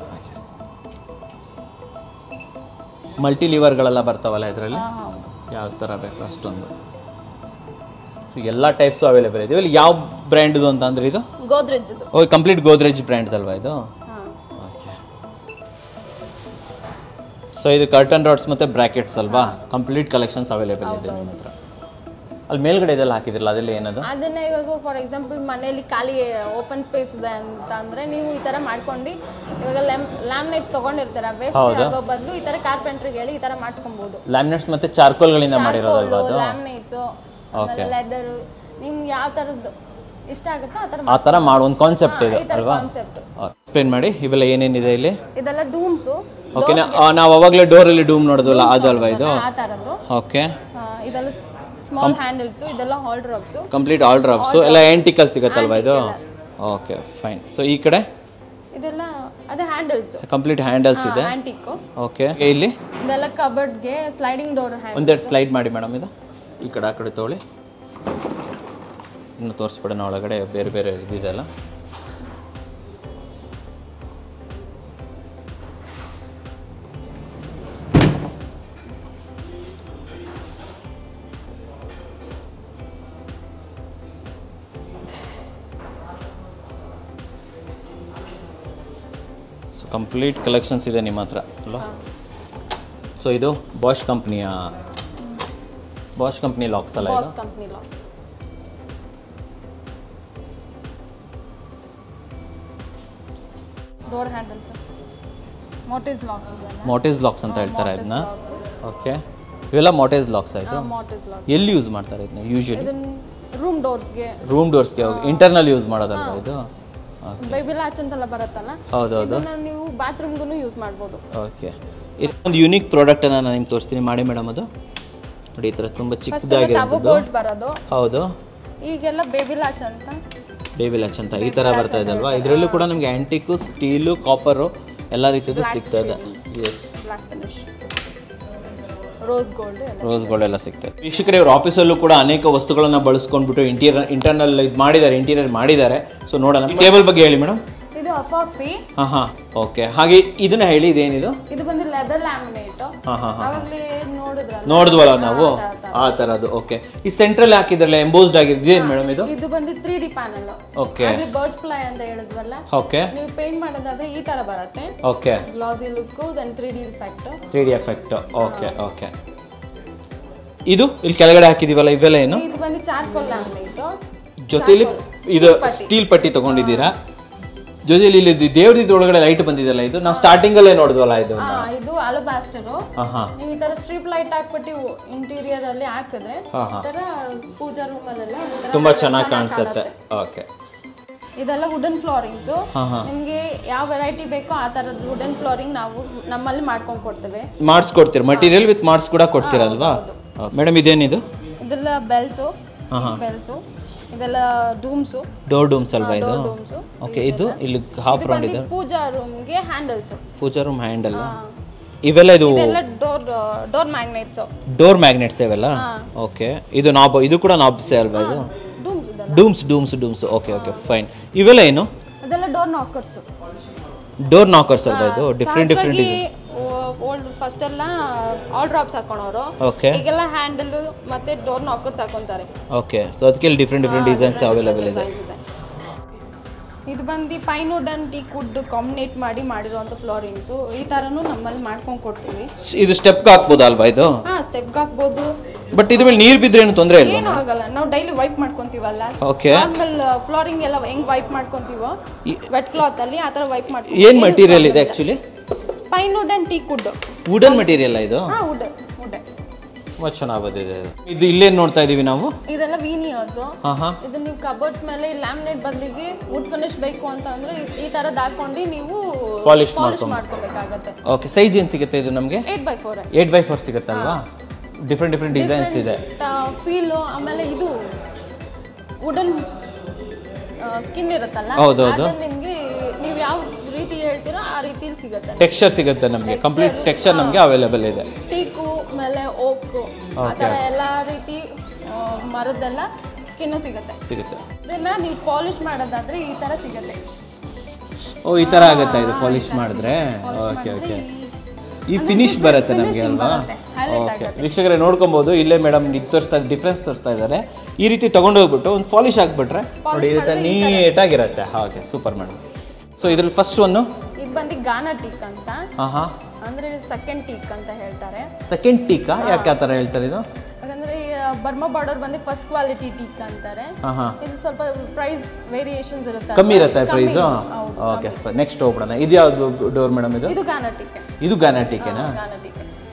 ಮಲ್ಟಿ ಲಿವರ್ಗಳೆಲ್ಲ ಬರ್ತಾವಲ್ಲ ಇದರಲ್ಲಿ ಹಾ ಹೌದು ಯಾವ ಥರ ಬೇಕು ಅಷ್ಟೊಂದು ಸೊ ಎಲ್ಲ ಟೈಪ್ಸು ಅವೈಲೇಬಲ್ ಇದೆ ಇಲ್ಲಿ ಯಾವ ಬ್ರ್ಯಾಂಡ್ದು ಅಂತ ಅಂದ್ರೆ ಇದು ಗೋದ್ರೆಜ್ದು ಓ ಕಂಪ್ಲೀಟ್ ಗೋದ್ರೇಜ್ ಬ್ರ್ಯಾಂಡ್ದಲ್ವಾ ಇದು ಹಾ ಓಕೆ ಸೊ ಇದು ಕರ್ಟನ್ ರಾಡ್ಸ್ ಮತ್ತು ಬ್ರ್ಯಾಕೆಟ್ಸ್ ಅಲ್ವಾ ಕಂಪ್ಲೀಟ್ ಕಲೆಕ್ಷನ್ಸ್ ಅವೈಲೇಬಲ್ ಇದೆ ನಿಮ್ಮ ಹತ್ರ ಅಲ್ಲಿ ಮೇಲ್ಗಡೆ ಇದೆಲ್ಲ ಹಾಕಿದ್ರಲ್ಲ ಅದೆಲ್ಲ ಏನದು ಅದನ್ನ ಇವಾಗ ಫಾರ್ ಎಕ್ಸಾಂಪಲ್ ಮನೆಯಲ್ಲಿ ಖಾಲಿ ಓಪನ್ ಸ್ಪೇಸ್ ಇದೆ ಅಂತ ಅಂದ್ರೆ ನೀವು ಈ ತರ ಮಾಡ್ಕೊಂಡು ಇವಾಗ ಲ್ಯಾಮ್ನೈಟ್ಸ್ ತಗೊಂಡಿರ್ತಾರೆ ವೇಸ್ಟ್ ಆಗೋ ಬದಲು ಈ ತರ ಕಾರ್ಪೆಂಟ್ರಿಗೆ ಹೇಳಿ ಈ ತರ ಮಾಡಿಸ್ಕೊಬಹುದು ಲ್ಯಾಮಿನೇಟ್ಸ್ ಮತ್ತು ಚಾರ್ಕೋಲ್ಗಳಿಂದ ಮಾಡಿರೋದಲ್ವಾ ಅದು ಲ್ಯಾಮ್ನೈಟ್ಸ್ ಆಮೇಲೆ ಲೆದರ್ ನಿಮ್ಗೆ ಯಾವ ತರದ್ದು ಇಷ್ಟ ಆಗುತ್ತೋ ಆ ತರ ಆ ಥರ ಮಾಡೋ ಒಂದು ಕಾನ್ಸೆಪ್ಟ್ ಇದೆ ಈ ತರ ಅಲ್ವಾ ಕಾನ್ಸೆಪ್ಟ್ ಎಕ್ಸ್ಪ್ಲೇನ್ ಮಾಡಿ ಇವೆಲ್ಲ ಏನೇನಿದೆ ಇಲ್ಲಿ ಇದೆಲ್ಲ ಡೂಮ್ಸು ಓಕೆ ನಾವು ಅವಾಗಲೇ ಡೋರಲ್ಲಿ ಡೂಮ್ ನೋಡಿದ್ವಲ್ಲ ಅದಲ್ವಾ ಇದು ಆ ತರದ್ದು ಓಕೆ ಆ, ಇದೆಲ್ಲ ಸ್ಮಾಲ್ ಹ್ಯಾಂಡಲ್ಸ್ ಇದೆಲ್ಲ aldrops complete aldrops ಎಲ್ಲ ಎಂಟಿಕಲ್ ಸಿಗತ್ತಲ್ವಾ ಇದು ಓಕೆ ಫೈನ್ ಸೊ ಈ ಕಡೆ ಇದೆಲ್ಲ ಅದೇ ಹ್ಯಾಂಡಲ್ಸ್ ಕಂಪ್ಲೀಟ್ ಹ್ಯಾಂಡಲ್ಸ್ ಇದೆ ಆಂಟಿಕ್ ಓಕೆ ಇಲ್ಲಿ ಇದೆಲ್ಲ ಕಬರ್ಡ್ಗೆ ಸ್ಲೈಡಿಂಗ್ ಡೋರ್ ಹ್ಯಾಂಡ್ ಒಂದೆರಡು ಸ್ಲೈಡ್ ಮಾಡಿ ಮೇಡಮ್ ಇದು ಈ ಕಡೆ ಆ ಕಡೆ ತೊಗೊಳ್ಳಿ ಇನ್ನು ತೋರಿಸ್ಬಿಡೋಣ ಒಳಗಡೆ ಬೇರೆ ಬೇರೆ ಇದಿದೆಲ್ಲ ಸೊ ಕಂಪ್ಲೀಟ್ ಕಲೆಕ್ಷನ್ಸ್ ಇದೆ ನಿಮ್ಮ ಹತ್ರ ಅಲ್ವಾ ಸೊ ಇದು ಬಾಷ್ ಕಂಪ್ನಿಯ ಬಾಷ್ ಕಂಪ್ನಿ ಲಾಕ್ಸ್ ಅಲ್ಲ ಇದು Bosch company locks door handles mortise locks ಇದೆಲ್ಲ ಮೋಟೇಜ್ ಲಾಕ್ಸ್ ಅಂತ ಹೇಳ್ತಾರೆ ಇದನ್ನ ಓಕೆ ಇವೆಲ್ಲ ಮೋಟೇಜ್ ಲಾಕ್ಸ್ ಆಯಿತು ಮೋಟಿಸ್ ಲಾಕ್ ಎಲ್ಲಿ ಯೂಸ್ ಮಾಡ್ತಾರೆ ಇದನ್ನ ಯೂಶಲಿ ಇದನ್ನ ರೂಮ್ ಡೋರ್ಸ್ಗೆ ರೂಮ್ ಡೋರ್ಸ್ಗೆ ಹೋಗಿ ಇಂಟರ್ನಲ್ ಯೂಸ್ ಮಾಡೋದಲ್ವಾ ಇದು ಬೇಬಿ ಲ್ಯಾಚ್ ಅಂತೆಲ್ಲ ಬರುತ್ತಲ್ಲ ಹೌದೌದು ಇದನ್ನ ನೀವು ಬಾತ್ರೂಮ್ಗೂ ಯೂಸ್ ಮಾಡ್ಬೋದು ಓಕೆ ಒಂದು ಯುನೀಕ್ ಪ್ರಾಡಕ್ಟನ್ನು ನಾನು ನಿಮ್ಗೆ ತೋರಿಸ್ತೀನಿ ಮಾಡಿ ಮೇಡಮ್ ಅದು ನೋಡಿ ಈ ಥರ ತುಂಬ ಟವ ಚಿಕ್ಕದಾಗಿರೋದು ಬೋಲ್ಟ್ ಬರೋದು ಹೌದು ಈಗೆಲ್ಲ ಬೇಬಿ ಲ್ಯಾಚ್ ಅಂತ ಬೇಬಿ ಲ್ಯಾಚ್ ಅಂತ ಈ ಥರ ಬರ್ತಾ ಇದೆ ಅಲ್ವಾ ಇದರಲ್ಲೂ ಕೂಡ ನಮಗೆ ಆ್ಯಂಟಿಕ್ಕು ಸ್ಟೀಲು ಕಾಪರು ಎಲ್ಲ ರೀತಿಯದು ಸಿಗ್ತಾ ಇದೆ yes black finish rose gold ಎಲ್ಲ ರೋಸ್ಗಳೆಲ್ಲ ಸಿಗ್ತದೆ ವೀಕ್ಷಕರೇ ಇವ್ರ ಆಫೀಸಲ್ಲೂ ಕೂಡ ಅನೇಕ ವಸ್ತುಗಳನ್ನ ಬಳಸ್ಕೊಂಡ್ಬಿಟ್ಟು ಇಂಟೀರಿಯರ್ ಇಂಟರ್ನಲ್ ಇದು ಮಾಡಿದ್ದಾರೆ ಇಂಟೀರಿಯರ್ ಮಾಡಿದ್ದಾರೆ ಸೊ ನೋಡೋಣ ಟೇಬಲ್ ಬಗ್ಗೆ ಹೇಳಿ ಮೇಡಮ್ ಇದು ಅಫಾಕ್ಸಿ ಹಾಂ ಹಾಂ ಓಕೆ ಹಾಗೆ ಇದನ್ನ ಹೇಳಿ ಇದೇನಿದು ಇದು ಬಂದು ಲೆದರ್ ಲ್ಯಾಮಿನೇಟ್ ಹಾಂ ಹಾಂ ಹಾಂ ಅವಾಗ್ಲೇ ನೋಡಿದ್ರಲ್ಲ ನೋಡಿದ್ವಲ್ಲ ನಾವು ಆ ಥರದ್ದು ಓಕೆ ಈ ಸೆಂಟ್ರಲ್ ಹಾಕಿದ್ರಲ್ಲ ಎಂಬೋಸ್ಡ್ ಆಗಿರೋದು ಇದೇನು ಮೇಡಮ್ ಇದು ಇದು ಬಂದು ತ್ರೀ ಡಿ ಪ್ಯಾನಲ್ ಓಕೆ ಅಲ್ಲಿ ಬರ್ಜ್ ಪ್ಲೈ ಅಂತ ಹೇಳಿದ್ವಲ್ಲ ಓಕೆ ನೀವು ಪೇಂಟ್ ಮಾಡೋದಾದ್ರೆ ಈ ತರ ಬರುತ್ತೆ okay glossy look then three D effect three D effect okay okay ಇದು ಇಲ್ಲಿ ಕೆಳಗಡೆ ಹಾಕಿದೀವಲ್ಲ ಇವೆಲ್ಲ ಏನು ಇದು ಬಂದು ಚಾರ್ಕೋಲ್ ಲ್ಯಾಮಿನೇಟ್ ಜೊತೆಲಿ ಇದು ಸ್ಟೀಲ್ ಪಟ್ಟಿ ತಗೊಂಡಿದ್ದೀರಾ ಜೊತೆಲಿ ಇಲ್ಲಿ ದೇವ್ರದ್ದು ಒಳಗಡೆ ಲೈಟ್ ಬಂದಿದೆಯಲ್ಲ ಇದು ನಾವು ಸ್ಟಾರ್ಟಿಂಗಲ್ಲೇ ನೋಡಿದ್ವಲ್ಲ ಇದು ಹಾ ಇದು ಅಲಬಾಸ್ಟರು ಹಾಂ ಹಾಂ ನೀವು ಈ ತರ ಸ್ಟ್ರಿಪ್ ಲೈಟ್ ಹಾಕ್ಬಿಟ್ಟು ಇಂಟೀರಿಯರ್ ಅಲ್ಲಿ ಹಾಕಿದ್ರೆ ಹಾಂ ಹಾಂ ಈ ತರ ಪೂಜಾ ರೂಮ್ ಅಲ್ಲೆಲ್ಲ ಒಂಥರ ತುಂಬ ಚೆನ್ನಾಗಿ ಕಾಣಿಸುತ್ತೆ ಓಕೆ ಇದೆಲ್ಲ ವುಡನ್ ಫ್ಲೋರಿಂಗ್ಸ್ ಹಾಂ ಹಾಂ ನಿಮ್ಗೆ ಯಾವ ವೆರೈಟಿ ಬೇಕೋ ಆ ತರದ್ ವುಡನ್ ಫ್ಲೋರಿಂಗ್ ನಾವು ನಮ್ಮಲ್ಲಿ ಮಾಡ್ಕೊಂಡು ಕೊಡ್ತೇವೆ ಮಾಡಿಸ್ಕೊಡ್ತೀರ ಮಟೀರಿಯಲ್ ವಿತ್ ಮಾಡಿಸ್ ಕೂಡ ಕೊಡ್ತೀರಲ್ವಾ ಮೇಡಮ್ ಇದೇನಿದು ಇದೆಲ್ಲ ಬೆಲ್ಸು ಹಾಂ ಹಾಂ ಬೆಲ್ಸು ಇದೆಲ್ಲ ಡೂಮ್ಸು ಡೋರ್ ಡೂಮ್ಸ್ ಅಲ್ವಾ ಇದು ಡೂಮ್ಸು ಓಕೆ ಇದು ಇಲ್ಲಿ ಹಾಫ್ ರೌಂಡ್ ಇದೆ ಪೂಜಾ ರೂಮ್ಗೆ ಹ್ಯಾಂಡಲ್ಸು ಪೂಜಾ ರೂಮ್ ಹ್ಯಾಂಡಲ್ ಇವೆಲ್ಲ ಇದು ಇದೆಲ್ಲ door door magnets door magnets ಇವೆಲ್ಲ ಓಕೆ ಇದು ನಾಬ್ ಇದು ಕೂಡ ನಾಬ್ಸೇ ಅಲ್ವಾ ಇದು ಡೂಮ್ಸ್ ಇದೆಲ್ಲ ಡೂಮ್ಸ್ ಡೂಮ್ಸ್ ಡೂಮ್ಸ್ ಓಕೆ ಓಕೆ ಫೈನ್ ಇವೆಲ್ಲ ಏನು ಅದೆಲ್ಲ ಡೋರ್ ನಾಕರ್ಸು ಡೋರ್ ನಾಕರ್ಸ್ ಅಲ್ವಾ ಇದು ಡಿಫ್ರೆಂಟ್ ಡಿಫ್ರೆಂಟ್ ಇದೆ ಓಲ್ಡ್ ಫಸ್ಟ್ ಎಲ್ಲ ಆಲ್ ಡ್ರಾಪ್ಸ್ ಹಾಕೊಳೋರು ಓಕೆ ಈಗೆಲ್ಲ ಹ್ಯಾಂಡಲ್ ಮತ್ತೆ ಡೋರ್ ನಾಕರ್ಸ್ ಹಾಕೊಂತಾರೆ ಓಕೆ ಸೊ ಅದಕ್ಕೆ ಇಲ್ಲಿ ಡಿಫ್ರೆಂಟ್ ಡಿಫ್ರೆಂಟ್ ಡಿಸೈನ್ಸ್ ಅವೈಲೇಬಲ್ ಇದೆ Designs ಇದೆ. ಇದು ಬಂದು pine wood and teak wood ಕಾಂಬಿನೇಟ್ ಮಾಡಿ ಮಾಡಿರುವಂಥ ಫ್ಲೋರಿಂಗ್ಸು ಈ ಥರನೂ ನಮ್ಮಲ್ಲಿ ಮಾಡ್ಕೊಂಡು ಕೊಡ್ತೀವಿ ಸ್- ಇದು ಸ್ಟೆಪ್ಗೆ ಹಾಕ್ಬೋದಾ ಅಲ್ವಾ ಇದು ಹಾಂ ಸ್ಟೆಪ್ಗೆ ಹಾಕ್ಬೋದು ಬಟ್ ಇದ್ರ ಮೇಲೆ ನೀರು ಬಿದ್ರೆ ಏನು ತೊಂದರೆ ಇಲ್ವಾ ಏನೂ ಆಗಲ್ಲ ನಾವು ಡೈಲಿ ವೈಪ್ ಮಾಡ್ಕೊಂತೀವಲ್ಲ ಓಕೆ ನಾರ್ಮಲ್ ಫ್ಲೋರಿಂಗ್ ಎಲ್ಲ ಹೆಂಗ್ ವೈಪ್ ಮಾಡ್ಕೊಂತೀವೋ ವೆಟ್ ಕ್ಲಾತ್ ಅಲ್ಲಿ ಆ ಥರ ವೈಪ್ ಮಾಡ್ತೀವಿ ಏನು ಮಟೀರಿಯಲ್ ಇದೆ actually pine wood and teak wood wooden material ಇದು ಹಾಂ ವುಡ್ ವುಡ್ ತುಂಬ ಚೆನ್ನಾಗಿ ಬಂದಿದೆ ಇದು. ಇದು ಇಲ್ಲೇನು ನೋಡ್ತಾ ಇದೀವಿ ನಾವು ಇದೆಲ್ಲ ವೀನಿಯರ್ಸ್ ಹಾಂ ಹಾಂ ಇದು ನೀವು ಕಬರ್ಟ್ ಮೇಲೆ ಲ್ಯಾಮಿನೇಟ್ ಬದಲಿಗೆ ವುಡ್ ಫಿನಿಶ್ ಬೇಕು ಅಂತ ಅಂದ್ರೆ ಈ- ಈ ತರದ್ ಹಾಕೊಂಡು ನೀವು Polish ಪಾಲಿಶ್ ಮಾಡ್ಕೋಬೇಕಾಗತ್ತೆ ಓಕೆ ಸೈಜ್ ಏನು ಸಿಗುತ್ತೆ ಇದು ನಮಗೆ eight by four eight by four ಸಿಗುತ್ತಲ್ವಾ ಡಿಫ್ರೆಂಟ್ ಡಿಫ್ರೆಂಟ್ ಡಿಸೈನ್ಸ್ ಇದೆ ಫೀಲು ಆಮೇಲೆ ಇದು ವುಡನ್ ಸ್ಕಿನ್ ಇರುತ್ತಲ್ಲ ಹೌದು, ಹೌದು. ಅದನ್ನ ನಿಮ್ಗೆ ನೀವು ಯಾವ ರೀತಿ ಹೇಳ್ತೀರೋ ಆ ರೀತಿಲಿ ಸಿಗುತ್ತೆ ಟೆಕ್ಸ್ಚರ್ ಸಿಗುತ್ತೆ ನಮಗೆ ಕಂಪ್ಲೀಟ್ ಟೆಕ್ಸ್ಚರ್ ನಮಗೆ ಅವೈಲೇಬಲ್ ಇದೆ ಟೀಕು ಆಮೇಲೆ ಓಕು ಆ ಥರ ಎಲ್ಲ ರೀತಿ ಆ, ಮರದ್ದೆಲ್ಲ ಸ್ಕಿನ್ನು ಸಿಗುತ್ತೆ ಸಿಗುತ್ತೆ ಇದನ್ನ ನೀವು ಪಾಲಿಶ್ ಮಾಡೋದಾದ್ರೆ ಈ ತರ ಸಿಗುತ್ತೆ ಓ ಈ ಥರ ಆಗುತ್ತಾ ಇದು ಪಾಲಿಶ್ ಮಾಡಿದ್ರೆ ಓಕೆ ಓಕೆ ಈ ಫಿನಿಶ್ ಬರುತ್ತೆ ನಮಗೆ ಅಲ್ವಾ ಹೈಲೈಟ್ ಓಕೆ ವೀಕ್ಷಕರೇ ನೋಡ್ಕೊಬೋದು ಇಲ್ಲೇ ಮೇಡಮ್ ಇದು ತೋರಿಸ್ತಾ ಡಿಫ್ರೆನ್ಸ್ ತೋರಿಸ್ತಾ ಇದ್ದಾರೆ ಈ ರೀತಿ ತೊಗೊಂಡು ಹೋಗ್ಬಿಟ್ಟು ಒಂದು ಪಾಲಿಶ್ ಹಾಕ್ಬಿಟ್ರೆ ನೋಡಿ ಈ ರೀತಿ ನೀಟಾಗಿರುತ್ತೆ ಹಾಗೆ ಸೂಪರ್ ಮೇಡಮ್ ಸೊ ಇದ್ರಲ್ಲಿ ಫಸ್ಟ್ ಒನ್ನು ಇದು ಬಂದು ಗಾನಾ ಟೀಕ್ ಅಂತ ಹಾಂ ಹಾಂ ಅಂದ್ರೆ ಸೆಕೆಂಡ್ ಟೀಕ್ ಅಂತ ಹೇಳ್ತಾರೆ ಸೆಕೆಂಡ್ ಟೀಕಾ ಯಾಕೆ ಆ ಥರ ಹೇಳ್ತಾರೆ ಇದು ಯಾಕಂದ್ರೆ ಈ ಬರ್ಮಾ ಬಾರ್ಡರ್ ಬಂದು ಫಸ್ಟ್ ಕ್ವಾಲಿಟಿ ಟೀಕ್ ಅಂತಾರೆ ಹಾಂ ಹಾಂ ಇದು ಸ್ವಲ್ಪ ಪ್ರೈಸ್ ವೇರಿಯೇಷನ್ಸ್ ಇರುತ್ತೆ ಕಮ್ಮಿ ಇರುತ್ತೆ ಪ್ರೈಸು ಹೌದು ಓಕೆ ನೆಕ್ಸ್ಟ್ ಹೋಗ್ಬಿಡೋಣ ಇದು ಯಾವುದು ಡೋರ್ ಮೇಡಮ್ ಇದು ಇದು ಗಾನಾ ಟೀಕ್ ಇದು ಗಾನಾಟಿಕೆನಾ ಗಾನಾ ಟೀಕ್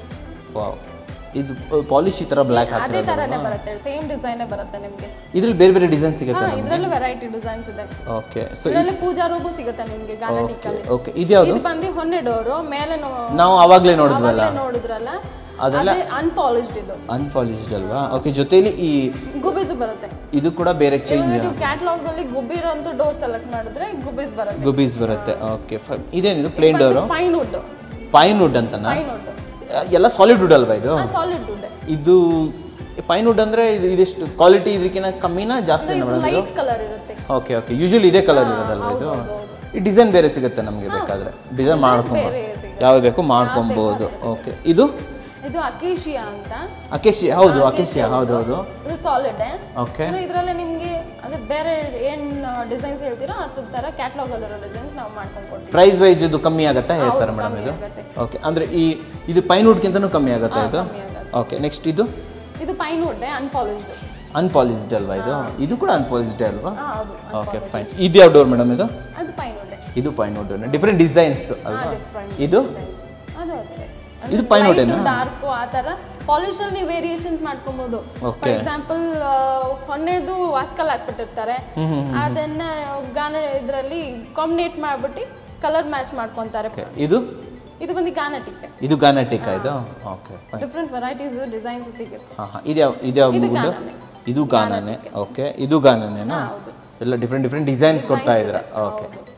ವಾವ್ ಇದು ಪಾಲಿಶ್ ಈ ಥರ ಬ್ಲ್ಯಾಕ್ ಅದೇ ಹಾಕಿರೋದು ತರನೇ ಬರುತ್ತೆ ಸೇಮ್ ಡಿಸೈನೇ ಬರುತ್ತೆ ನಿಮ್ಗೆ ಇದ್ರಲ್ಲಿ ಬೇರೆ ಬೇರೆ ಡಿಸೈನ್ ಸಿಗುತ್ತೆ ಹಾ ಇದ್ರಲ್ಲೂ ವೆರೈಟಿ ಡಿಸೈನ್ಸ್ ಇದೆ ಓಕೆ ಸೊ ಇದರಲ್ಲಿ ಪೂಜಾ ರೂಬು ಸಿಗುತ್ತೆ ನಿಮ್ಗೆ ಗಾನಾ ಟೀಕ್ ಅಲ್ಲಿ ಓಕೆ ಇದು ಯಾವುದು ಇದು ಬಂದು ಹೊನ್ನೆ ಡೋರು ಮೇಲೆ ನೋ- ನಾವು ಅವಾಗಲೇ ನೋಡಿದ್ವಲ್ಲ ಆವಾಗ್ಲೇ ನೋಡಿದ್ರಲ್ಲ ಅದೆಲ್ಲ ಅದೇ ಅನ್ಪಾಲಿಶ್ಡ್ ಇದು ಅನ್ಪಾಲಿಶ್ಡ್ ಅಲ್ವಾ ಓಕೆ ಜೊತೆಲಿ ಈ ಗುಬೀಸು ಬರುತ್ತೆ ಇದು ಕೂಡ ಬೇರೆ ಚೇಂಜ್ ಇವಾಗ ನೀವು ಕ್ಯಾಟ್ಲಾಗ್ ಅಲ್ಲಿ ಗುಬ್ಬಿ ಇರೋಂಥ ಡೋರ್ ಸೆಲೆಕ್ಟ್ ಮಾಡಿದ್ರೆ ಗುಬ್ಬೀಸ್ ಬರುತ್ತೆ ಗುಬೀಸ್ ಬರುತ್ತೆ ಓಕೆ ಇದೇನಿದು plain door pine wood pine wood ಅಂತನಾ ಪೈನ್ ವುಡ್ ಎಲ್ಲ ಸಾಲಿಡ್ ವುಡ್ ಅಲ್ವಾ ಇದು ಸಾಲಿಡ್ ವುಡ್ ಇದು ಪೈನ್ ವುಡ್ ಅಂದ್ರೆ ಇದು ಇದಿಷ್ಟು ಕ್ವಾಲಿಟಿ ಇದಕ್ಕಿಂತ ಕಮ್ಮಿನಾ ಜಾಸ್ತಿ ಮೇಡಮ್ ಇದು ಲೈಟ್ ಕಲರ್ ಇರುತ್ತೆ ಓಕೆ ಓಕೆ ಯೂಶಲಿ ಇದೇ ಕಲರ್ ಇರೋದಲ್ವಾ ಇದು ಈ ಡಿಸೈನ್ ಬೇರೆ ಸಿಗುತ್ತೆ ನಮಗೆ ಬೇಕಾದ್ರೆ ಡಿಸೈನ್ ಮಾಡ್ಕೊಬೋದು ಬೇರೆ ಸಿಗುತ್ತೆ ಯಾವ ಬೇಕು ಮಾಡ್ಕೊಬೋದು ಓಕೆ ಇದು ಇದು ಅಕೇಶಿಯಾ ಅಂತ ಅಕೇಶಿಯಾ ಹೌದು ಅಕೇಶಿಯಾ ಹೌದು ಹೌದು ಇದು ಸಾಲಿಡ್ ಓಕೆ ಅಂದ್ರೆ ಇದ್ರಲ್ಲಿ ನಿಮ್ಗೆ ಅದೇ ಬೇರೆ ಏನ್ ಡಿಸೈನ್ಸ್ ಹೇಳ್ತೀರೋ ಅದ್ರ ತರ ಕ್ಯಾಟ್ಲಾಗ್ ಅಲ್ಲಿರೋ ಡಿಸೈನ್ಸ್ ನಾವು ಮಾಡ್ಕೊಂಡು ಕೊಡ್ತೀವಿ ಪ್ರೈಸ್ ವೈಸ್ ಇದು ಕಮ್ಮಿ ಆಗುತ್ತಾ ಹೇಳ್ತಾರೆ ಮೇಡಮ್ ಕಮ್ಮಿ ಇದು ಆಗುತ್ತೆ ಓಕೆ ಅಂದ್ರೆ ಈ ಇದು ಪೈನ್ ವುಡ್ಗಿಂತನೂ ಕಮ್ಮಿ ಆಗುತ್ತಾ ಇದು ಕಮ್ಮಿ ಆಗುತ್ತೆ ಓಕೆ ನೆಕ್ಸ್ಟ್ ಇದು ಇದು ಪೈನ್ ವುಡ್ ಅನ್ಪಾಲಿಶ್ಡ್ ಅನ್ಪಾಲಿಸ್ಡ್ ಅಲ್ವಾ ಇದು ಇದು ಕೂಡ ಅನ್ಪಾಲಿಸ್ಡ್ ಅಲ್ವಾ ಹಾ ಹೌದು ಓಕೆ ಫೈನ್ ಇದು ಯಾವ ಡೋರ್ ಮೇಡಮ್ ಇದು ಅದು ಪೈನ್ ವುಡ್ ಇದು ಪೈನ್ ವುಡ್ ಡಿಫ್ರೆಂಟ್ ಡಿಸೈನ್ಸ್ ಅಲ್ವಾ ಡಿಫ್ರೆಂಟ್ ಇದು ಅದು ಅದೇ ಇದು pine wood ಏನಾ? ಡಾರ್ಕ್ ಆ ತರ ಪಾಲಿಶ್ ಅಲ್ಲಿ ನೀವು ವೇರಿಯೇಷನ್ಸ್ ಮಾಡ್ಕೊಬಹುದು ಫಾರ್ Okay. ಎಕ್ಸಾಂಪಲ್ ಹೊನ್ನೆದು ವಾಸ್ಕಲ್ ಹಾಕ್ಬಿಟ್ಟಿರ್ತಾರೆ ಅದನ್ನ ಗಾನ ಇದರಲ್ಲಿ ಕಾಂಬಿನೇಟ್ ಮಾಡ್ಬಿಟ್ಟು ಕಲರ್ ಮ್ಯಾಚ್ ಮಾಡ್ಕೊಂತಾರೆ ಓಕೆ ಇದು ಇದು ಬಂದು ಗಾನಟಿಕ್ ಇದು ಗಾನಟಿಕ್ ಇದು okay fine different varieties designs ಸಿಗುತ್ತೆ ಹಾಂ ಹಾಂ ಇದ್ಯಾವ ಇದ್ಯಾವ ಇದು ವುಡ್ ಗಾನನೇ. ಇದು ಗಾನನೆ ಓಕೆ ಇದು ಗಾನನೆನಾ ಹೌದು ಎಲ್ಲ ಡಿಫ್ರೆಂಟ್ ಡಿಫ್ರೆಂಟ್ ಡಿಸೈನ್ಸ್ ಕೊಡ್ತಾ ಇದ್ರ ಓಕೆ ಹೌದು.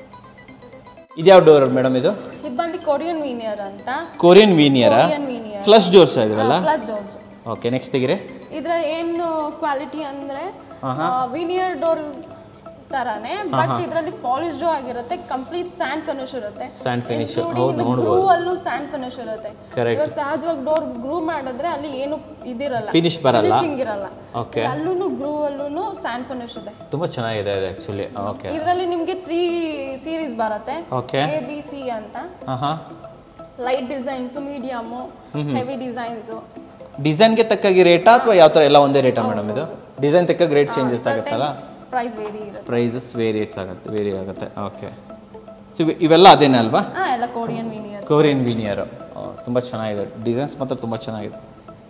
ಇದ್ಯಾವ ಡೋರ್ ಮೇಡಮ್ ಇದು ಇದು ಬಂದು ಕೊರಿಯನ್ ವೀನಿಯರ್ ಅಂತ ಕೊರಿಯನ್ ವೀನಿಯರಾ ಕೊರಿಯನ್ ವೀನಿಯರ್ ಫ್ಲಶ್ ಡೋರ್ಸ್ ಇದೆವಲ್ಲ ಪ್ಲಸ್ ಡೋಸ್ ಓಕೆ ನೆಕ್ಸ್ಟ್ ತೆಗಿರಿ ಇದ್ರ ಏನು ಕ್ವಾಲಿಟಿ ಅಂದ್ರೆ ವಿನಿಯರ್ ಡೋರ್ ತರಾನೇ ಬಟ್ ಇದರಲ್ಲಿ ಪಾಲಿಶ್ಡ್ ಆಗಿರುತ್ತೆ ಕಂಪ್ಲೀಟ್ ಸ್ಯಾಂಡ್ ಫಿನಿಶ್ ಇರುತ್ತೆ ಸ್ಯಾಂಡ್ ಫಿನಿಶ್ ಇನ್ಕ್ಲೂಡಿಂಗ್ ಗ್ರೂ ಅಲ್ಲೂ ಸ್ಯಾಂಡ್ ಫಿನಿಶ್ ಇರುತ್ತೆ Correct. ಇವಾಗ ಸಹಜವಾಗಿ ಡೋರ್ ಗ್ರೂ ಮಾಡಿದ್ರೆ ಅಲ್ಲಿ ಏನು ಇದಿರಲ್ಲ ಫಿನಿಶ್ ಬರಲ್ಲ ಫಿನಿಶಿಂಗ್ ಇರಲ್ಲ ಓಕೆ ಅಲ್ಲೂ ಗ್ರೂ ಅಲ್ಲೂ ಸ್ಯಾಂಡ್ ಫಿನಿಶ್ ಇದೆ ತುಂಬ ಚೆನ್ನಾಗಿದೆ ಇದು ಆ್ಯಕ್ಚುಲಿ ಓಕೆ ಇದರಲ್ಲಿ ನಿಮ್ಗೆ ತ್ರೀ ಸೀರೀಸ್ ಬರುತ್ತೆ ಓಕೆ ಎ ಬಿ ಸಿ ಅಂತ ಹಾಂ ಹಾಂ light designs medium heavy designs ಡಿಸೈನ್ಗೆ ತಕ್ಕಾಗಿ ರೇಟಾ ಅಥವಾ ಯಾವ ಥರ ಎಲ್ಲ ಒಂದೇ ರೇಟಾ ಮೇಡಮ್ ಇದು ಡಿಸೈನ್ ತಕ್ಕಾಗಿ ರೇಟ್ ಚೇಂಜಸ್ ಆಗುತ್ತಲ್ಲ ಪ್ರೈಸ್ ವೇರಿ ಇರುತ್ತೆ ಪ್ರೈಸಸ್ ವೇರಿಯಸ್ ಆಗುತ್ತೆ ವೇರಿ ಆಗುತ್ತೆ ಓಕೆ ಸೊ ಇವೆಲ್ಲ ಅದೇನೇ ಅಲ್ವಾ ಹಾ ಎಲ್ಲ ಕೊರಿಯನ್ ವೀನಿಯರ್ ಕೋರಿಯನ್ ವೀನಿಯರು ತುಂಬ ಚೆನ್ನಾಗಿದೆ ಡಿಸೈನ್ಸ್ ಮಾತ್ರ ತುಂಬ ಚೆನ್ನಾಗಿದೆ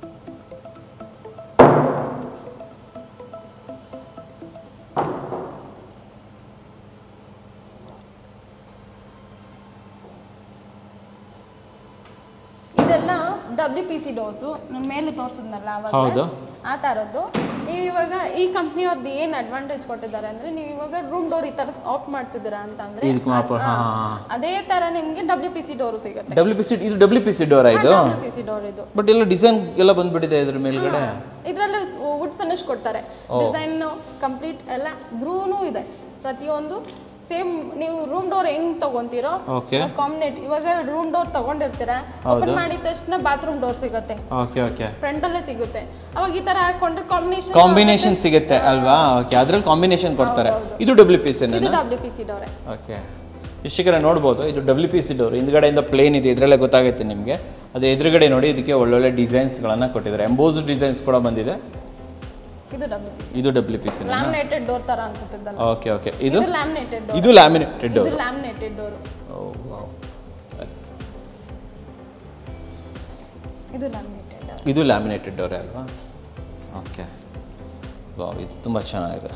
ಇದೆಲ್ಲ ಡಬ್ಲ್ಯೂ ಪಿ ಸಿ ಡೋಸು ನನ್ನ ಮೇಲೆ ತೋರಿಸಿದ್ನಲ್ಲ ಹೌದು. ಅವಾಗ ಆ ಥರದ್ದು ನೀವು ಇವಾಗ ಈ ಕಂಪ್ನಿಯವ್ರದ್ದು ಏನು ಅಡ್ವಾಂಟೇಜ್ ಕೊಟ್ಟಿದ್ದಾರೆ ಅಂದರೆ ನೀವು ಇವಾಗ ರೂಮ್ ಡೋರ್ ಈ ಥರ ಆಫ್ ಮಾಡ್ತಿದ್ದೀರಾ ಅಂತ ಅಂದರೆ ಇದಕ್ಕೆ ಮಾಪ ಹಾಂ ಹಾಂ ಅದೇ ಥರ ನಿಮಗೆ ಡಬ್ಲ್ಯೂ ಪಿ ಸಿ ಡೋರು ಸಿಗುತ್ತೆ ಡಬ್ಲ್ಯೂ ಪಿ ಸಿ ಇದು ಡಬ್ಲ್ಯೂ ಪಿ ಸಿ ಡೋರಾ ಇದು ಡಬ್ಲ್ಯೂ ಪಿ ಸಿ ಡೋರ್ ಇದು ಬಟ್ ಎಲ್ಲ ಡಿಸೈನ್ ಎಲ್ಲ ಬಂದ್ಬಿಟ್ಟಿದೆ ಇದ್ರ ಮೇಲ್ಗಡೆ ಇದರಲ್ಲಿ ವುಡ್ ಫಿನಿಶ್ ಕೊಡ್ತಾರೆ ಡಿಸೈನ್ ಕಂಪ್ಲೀಟ್ ಎಲ್ಲ ಗ್ರೂನು ಇದೆ ಪ್ರತಿಯೊಂದು ಸೇಮ್ ನೀವು ರೂಮ್ ಡೋರ್ ಹೆಂಗ್ ತಗೊಂತೀರೋ ಓಕೆ ಕಾಂಬಿನೇಟ್ ಇವಾಗ ರೂಮ್ ಡೋರ್ ತಗೊಂಡಿರ್ತೀರಾ ಓಪನ್ ಮಾಡಿದ ತಕ್ಷಣ ಬಾತ್ರೂಮ್ ಡೋರ್ ಸಿಗುತ್ತೆ ಓಕೆ ಓಕೆ ಫ್ರಂಟ್ ಅಲ್ಲೇ ಸಿಗುತ್ತೆ ಅವಾಗ ಈ ತರ ಹಾಕೊಂಡ್ರೆ ಕಾಂಬಿನೇಷನ್ ಕಾಂಬಿನೇಷನ್ ಸಿಗುತ್ತೆ ಅಲ್ವಾ ಓಕೆ ಅದ್ರಲ್ಲಿ ಕಾಂಬಿನೇಷನ್ ಕೊಡ್ತಾರೆ ಇದು ಡಬ್ಲ್ಯೂ ಪಿ ಸಿ ಇದು ಡಬ್ಲ್ಯೂ ಪಿ ಸಿ ಡೋರೆ ಓಕೆ ಇಷ್ಟಕ್ಕೆ ನೋಡ್ಬೋದು ಇದು ಡಬ್ಲ್ಯೂ ಪಿ ಸಿ ಡೋರ್ ಹಿಂದ್ಗಡೆಯಿಂದ ಪ್ಲೇನ್ ಇದೆ ಇದರಲ್ಲೇ ಗೊತ್ತಾಗುತ್ತೆ ನಿಮಗೆ ಅದು ಎದುರುಗಡೆ ನೋಡಿ ಇದಕ್ಕೆ ಒಳ್ಳೊಳ್ಳೆ ಡಿಸೈನ್ಸ್ಗಳನ್ನು ಕೊಟ್ಟಿದ್ದಾರೆ ಎಂಬೋಸ್ ಡಿಸೈನ್ಸ್ ಕೂಡ ಬಂದಿದೆ ಇದು ಡಬ್ಲ್ಯೂ ಪಿ ಸಿ ಇದು W P C laminated door ತರ ಅನ್ಸುತ್ತಿದ್ದಲ್ಲ ಓಕೆ ಓಕೆ ಇದು ಇದು ಲ್ಯಾಮಿನೇಟೆಡ್ ಡೋರ್ ಇದು ಲ್ಯಾಮಿನೇಟೆಡ್ ಡೋರ್ ಇದು ಲ್ಯಾಮಿನೇಟೆಡ್ ಡೋರ್ ಇದು ಲ್ಯಾಮಿನೇಟೆಡ್ ಇದು ಲ್ಯಾಮಿನೇಟೆಡ್ ಡೋರೇ ಅಲ್ವಾ ಓಕೆ ವಾವ್ ಇದು ತುಂಬ ಚೆನ್ನಾಗಿದೆ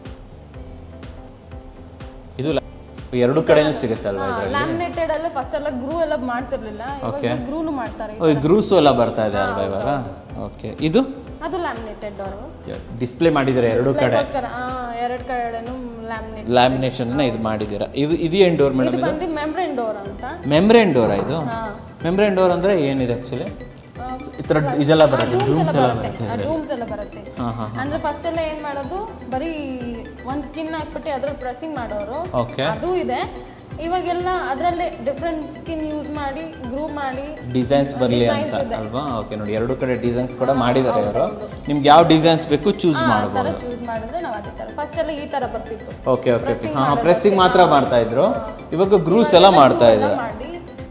ಇದು ಲ್ಯಾ- ಎರಡು ಕಡೆನೂ ಸಿಗುತ್ತೆ ಅಲ್ವಾ ಇದರಲ್ಲಿ ಲ್ಯಾಮಿನೇಟೆಡ್ ಅಲ್ಲೇ ಫಸ್ಟ್ ಎಲ್ಲ ಗ್ರೂ ಎಲ್ಲ ಮಾಡ್ತಿರ್ಲಿಲ್ಲ ಇವಾಗ ಗ್ರೂನು ಮಾಡ್ತಾರೆ ಗ್ರೂಸು ಎಲ್ಲ ಬರ್ತಾ ಇದೆ ಅಲ್ವಾ ಇವಾಗ ಓಕೆ ಇದು ಅದು ಲ್ಯಾಮಿನೇಟೆಡ್ ಡೋರು ಡಿಸ್ಪ್ಲೇ ಮಾಡಿದ್ದಾರೆ ಎರಡು ಕಡೆ ಅದಕ್ಕೋಸ್ಕರ ಎರಡು ಕಡೆನೂ ಲ್ಯಾಮಿನೇಟ್ ಲ್ಯಾಮಿನೇಷನ್ ಇದು ಮಾಡಿದ್ದೀರಾ ಇದು ಇದು ಏನು ಡೋರ್ ಮೇಡಮ್ ಇದು ಬಂದು ಮೆಮ್ಬ್ರೇನ್ ಡೋರ್ ಅಂತ ಮೆಮ್ರೇನ್ ಡೋರಾ ಇದು ಹಾ ಮೆಮ್ರೇನ್ ಡೋರ್ ಅಂದರೆ ಏನಿದೆ ಆ್ಯಕ್ಚುಲಿ ಈ ಥರ ಇದೆಲ್ಲ ಬರುತ್ತೆ ಡೂಮ್ಸ್ ಎಲ್ಲ ಬರುತ್ತೆ ಡೂಮ್ಸ್ ಎಲ್ಲ ಬರುತ್ತೆ ಹಾಂ ಹಾಂ ಅಂದ್ರೆ ಫಸ್ಟ್ ಎಲ್ಲ ಏನ್ ಮಾಡೋದು ಬರೀ ಒಂದ್ ಸ್ಕಿನ್ ಹಾಕ್ಬಿಟ್ಟು ಅದ್ರಲ್ಲಿ ಪ್ರೆಸ್ಸಿಂಗ್ ಮಾಡೋರು ಓಕೆ ಅದು ಇದೆ ಇವಾಗೆಲ್ಲ ಅದರಲ್ಲೇ ಡಿಫ್ರೆಂಟ್ ಸ್ಕಿನ್ ಯೂಸ್ ಮಾಡಿ ಗ್ರೂ ಮಾಡಿ ಡಿಸೈನ್ಸ್ ಬರಲಿ ಅಂತ ಅಲ್ವಾ ಓಕೆ ನೋಡಿ ಎರಡು ಕಡೆ ಡಿಸೈನ್ಸ್ ಕೂಡ ಮಾಡಿದ್ದಾರೆ ಅವರು ನಿಮ್ಗೆ ಯಾವ ಡಿಸೈನ್ಸ್ ಬೇಕು ಚೂಸ್ ಆ ಮಾಡ್ಬೋದು ತರ ಚೂಸ್ ಮಾಡಿದ್ರೆ ನಾವು ಅದೇ ತರ ಫಸ್ಟ್ ಎಲ್ಲ ಈ ತರ ಬರ್ತಿತ್ತು ಓಕೆ ಓಕೆ ಓಕೆ ಹಾಂ ಪ್ರೆಸ್ಸಿಂಗ್ ಮಾತ್ರ ಮಾಡ್ತಾ ಇದ್ರು ಇವಾಗ ಗ್ರೂಸ್ ಎಲ್ಲ ಮಾಡ್ತಾ ಎಲ್ಲ ಇದ್ದಾರೆ ಮಾಡಿ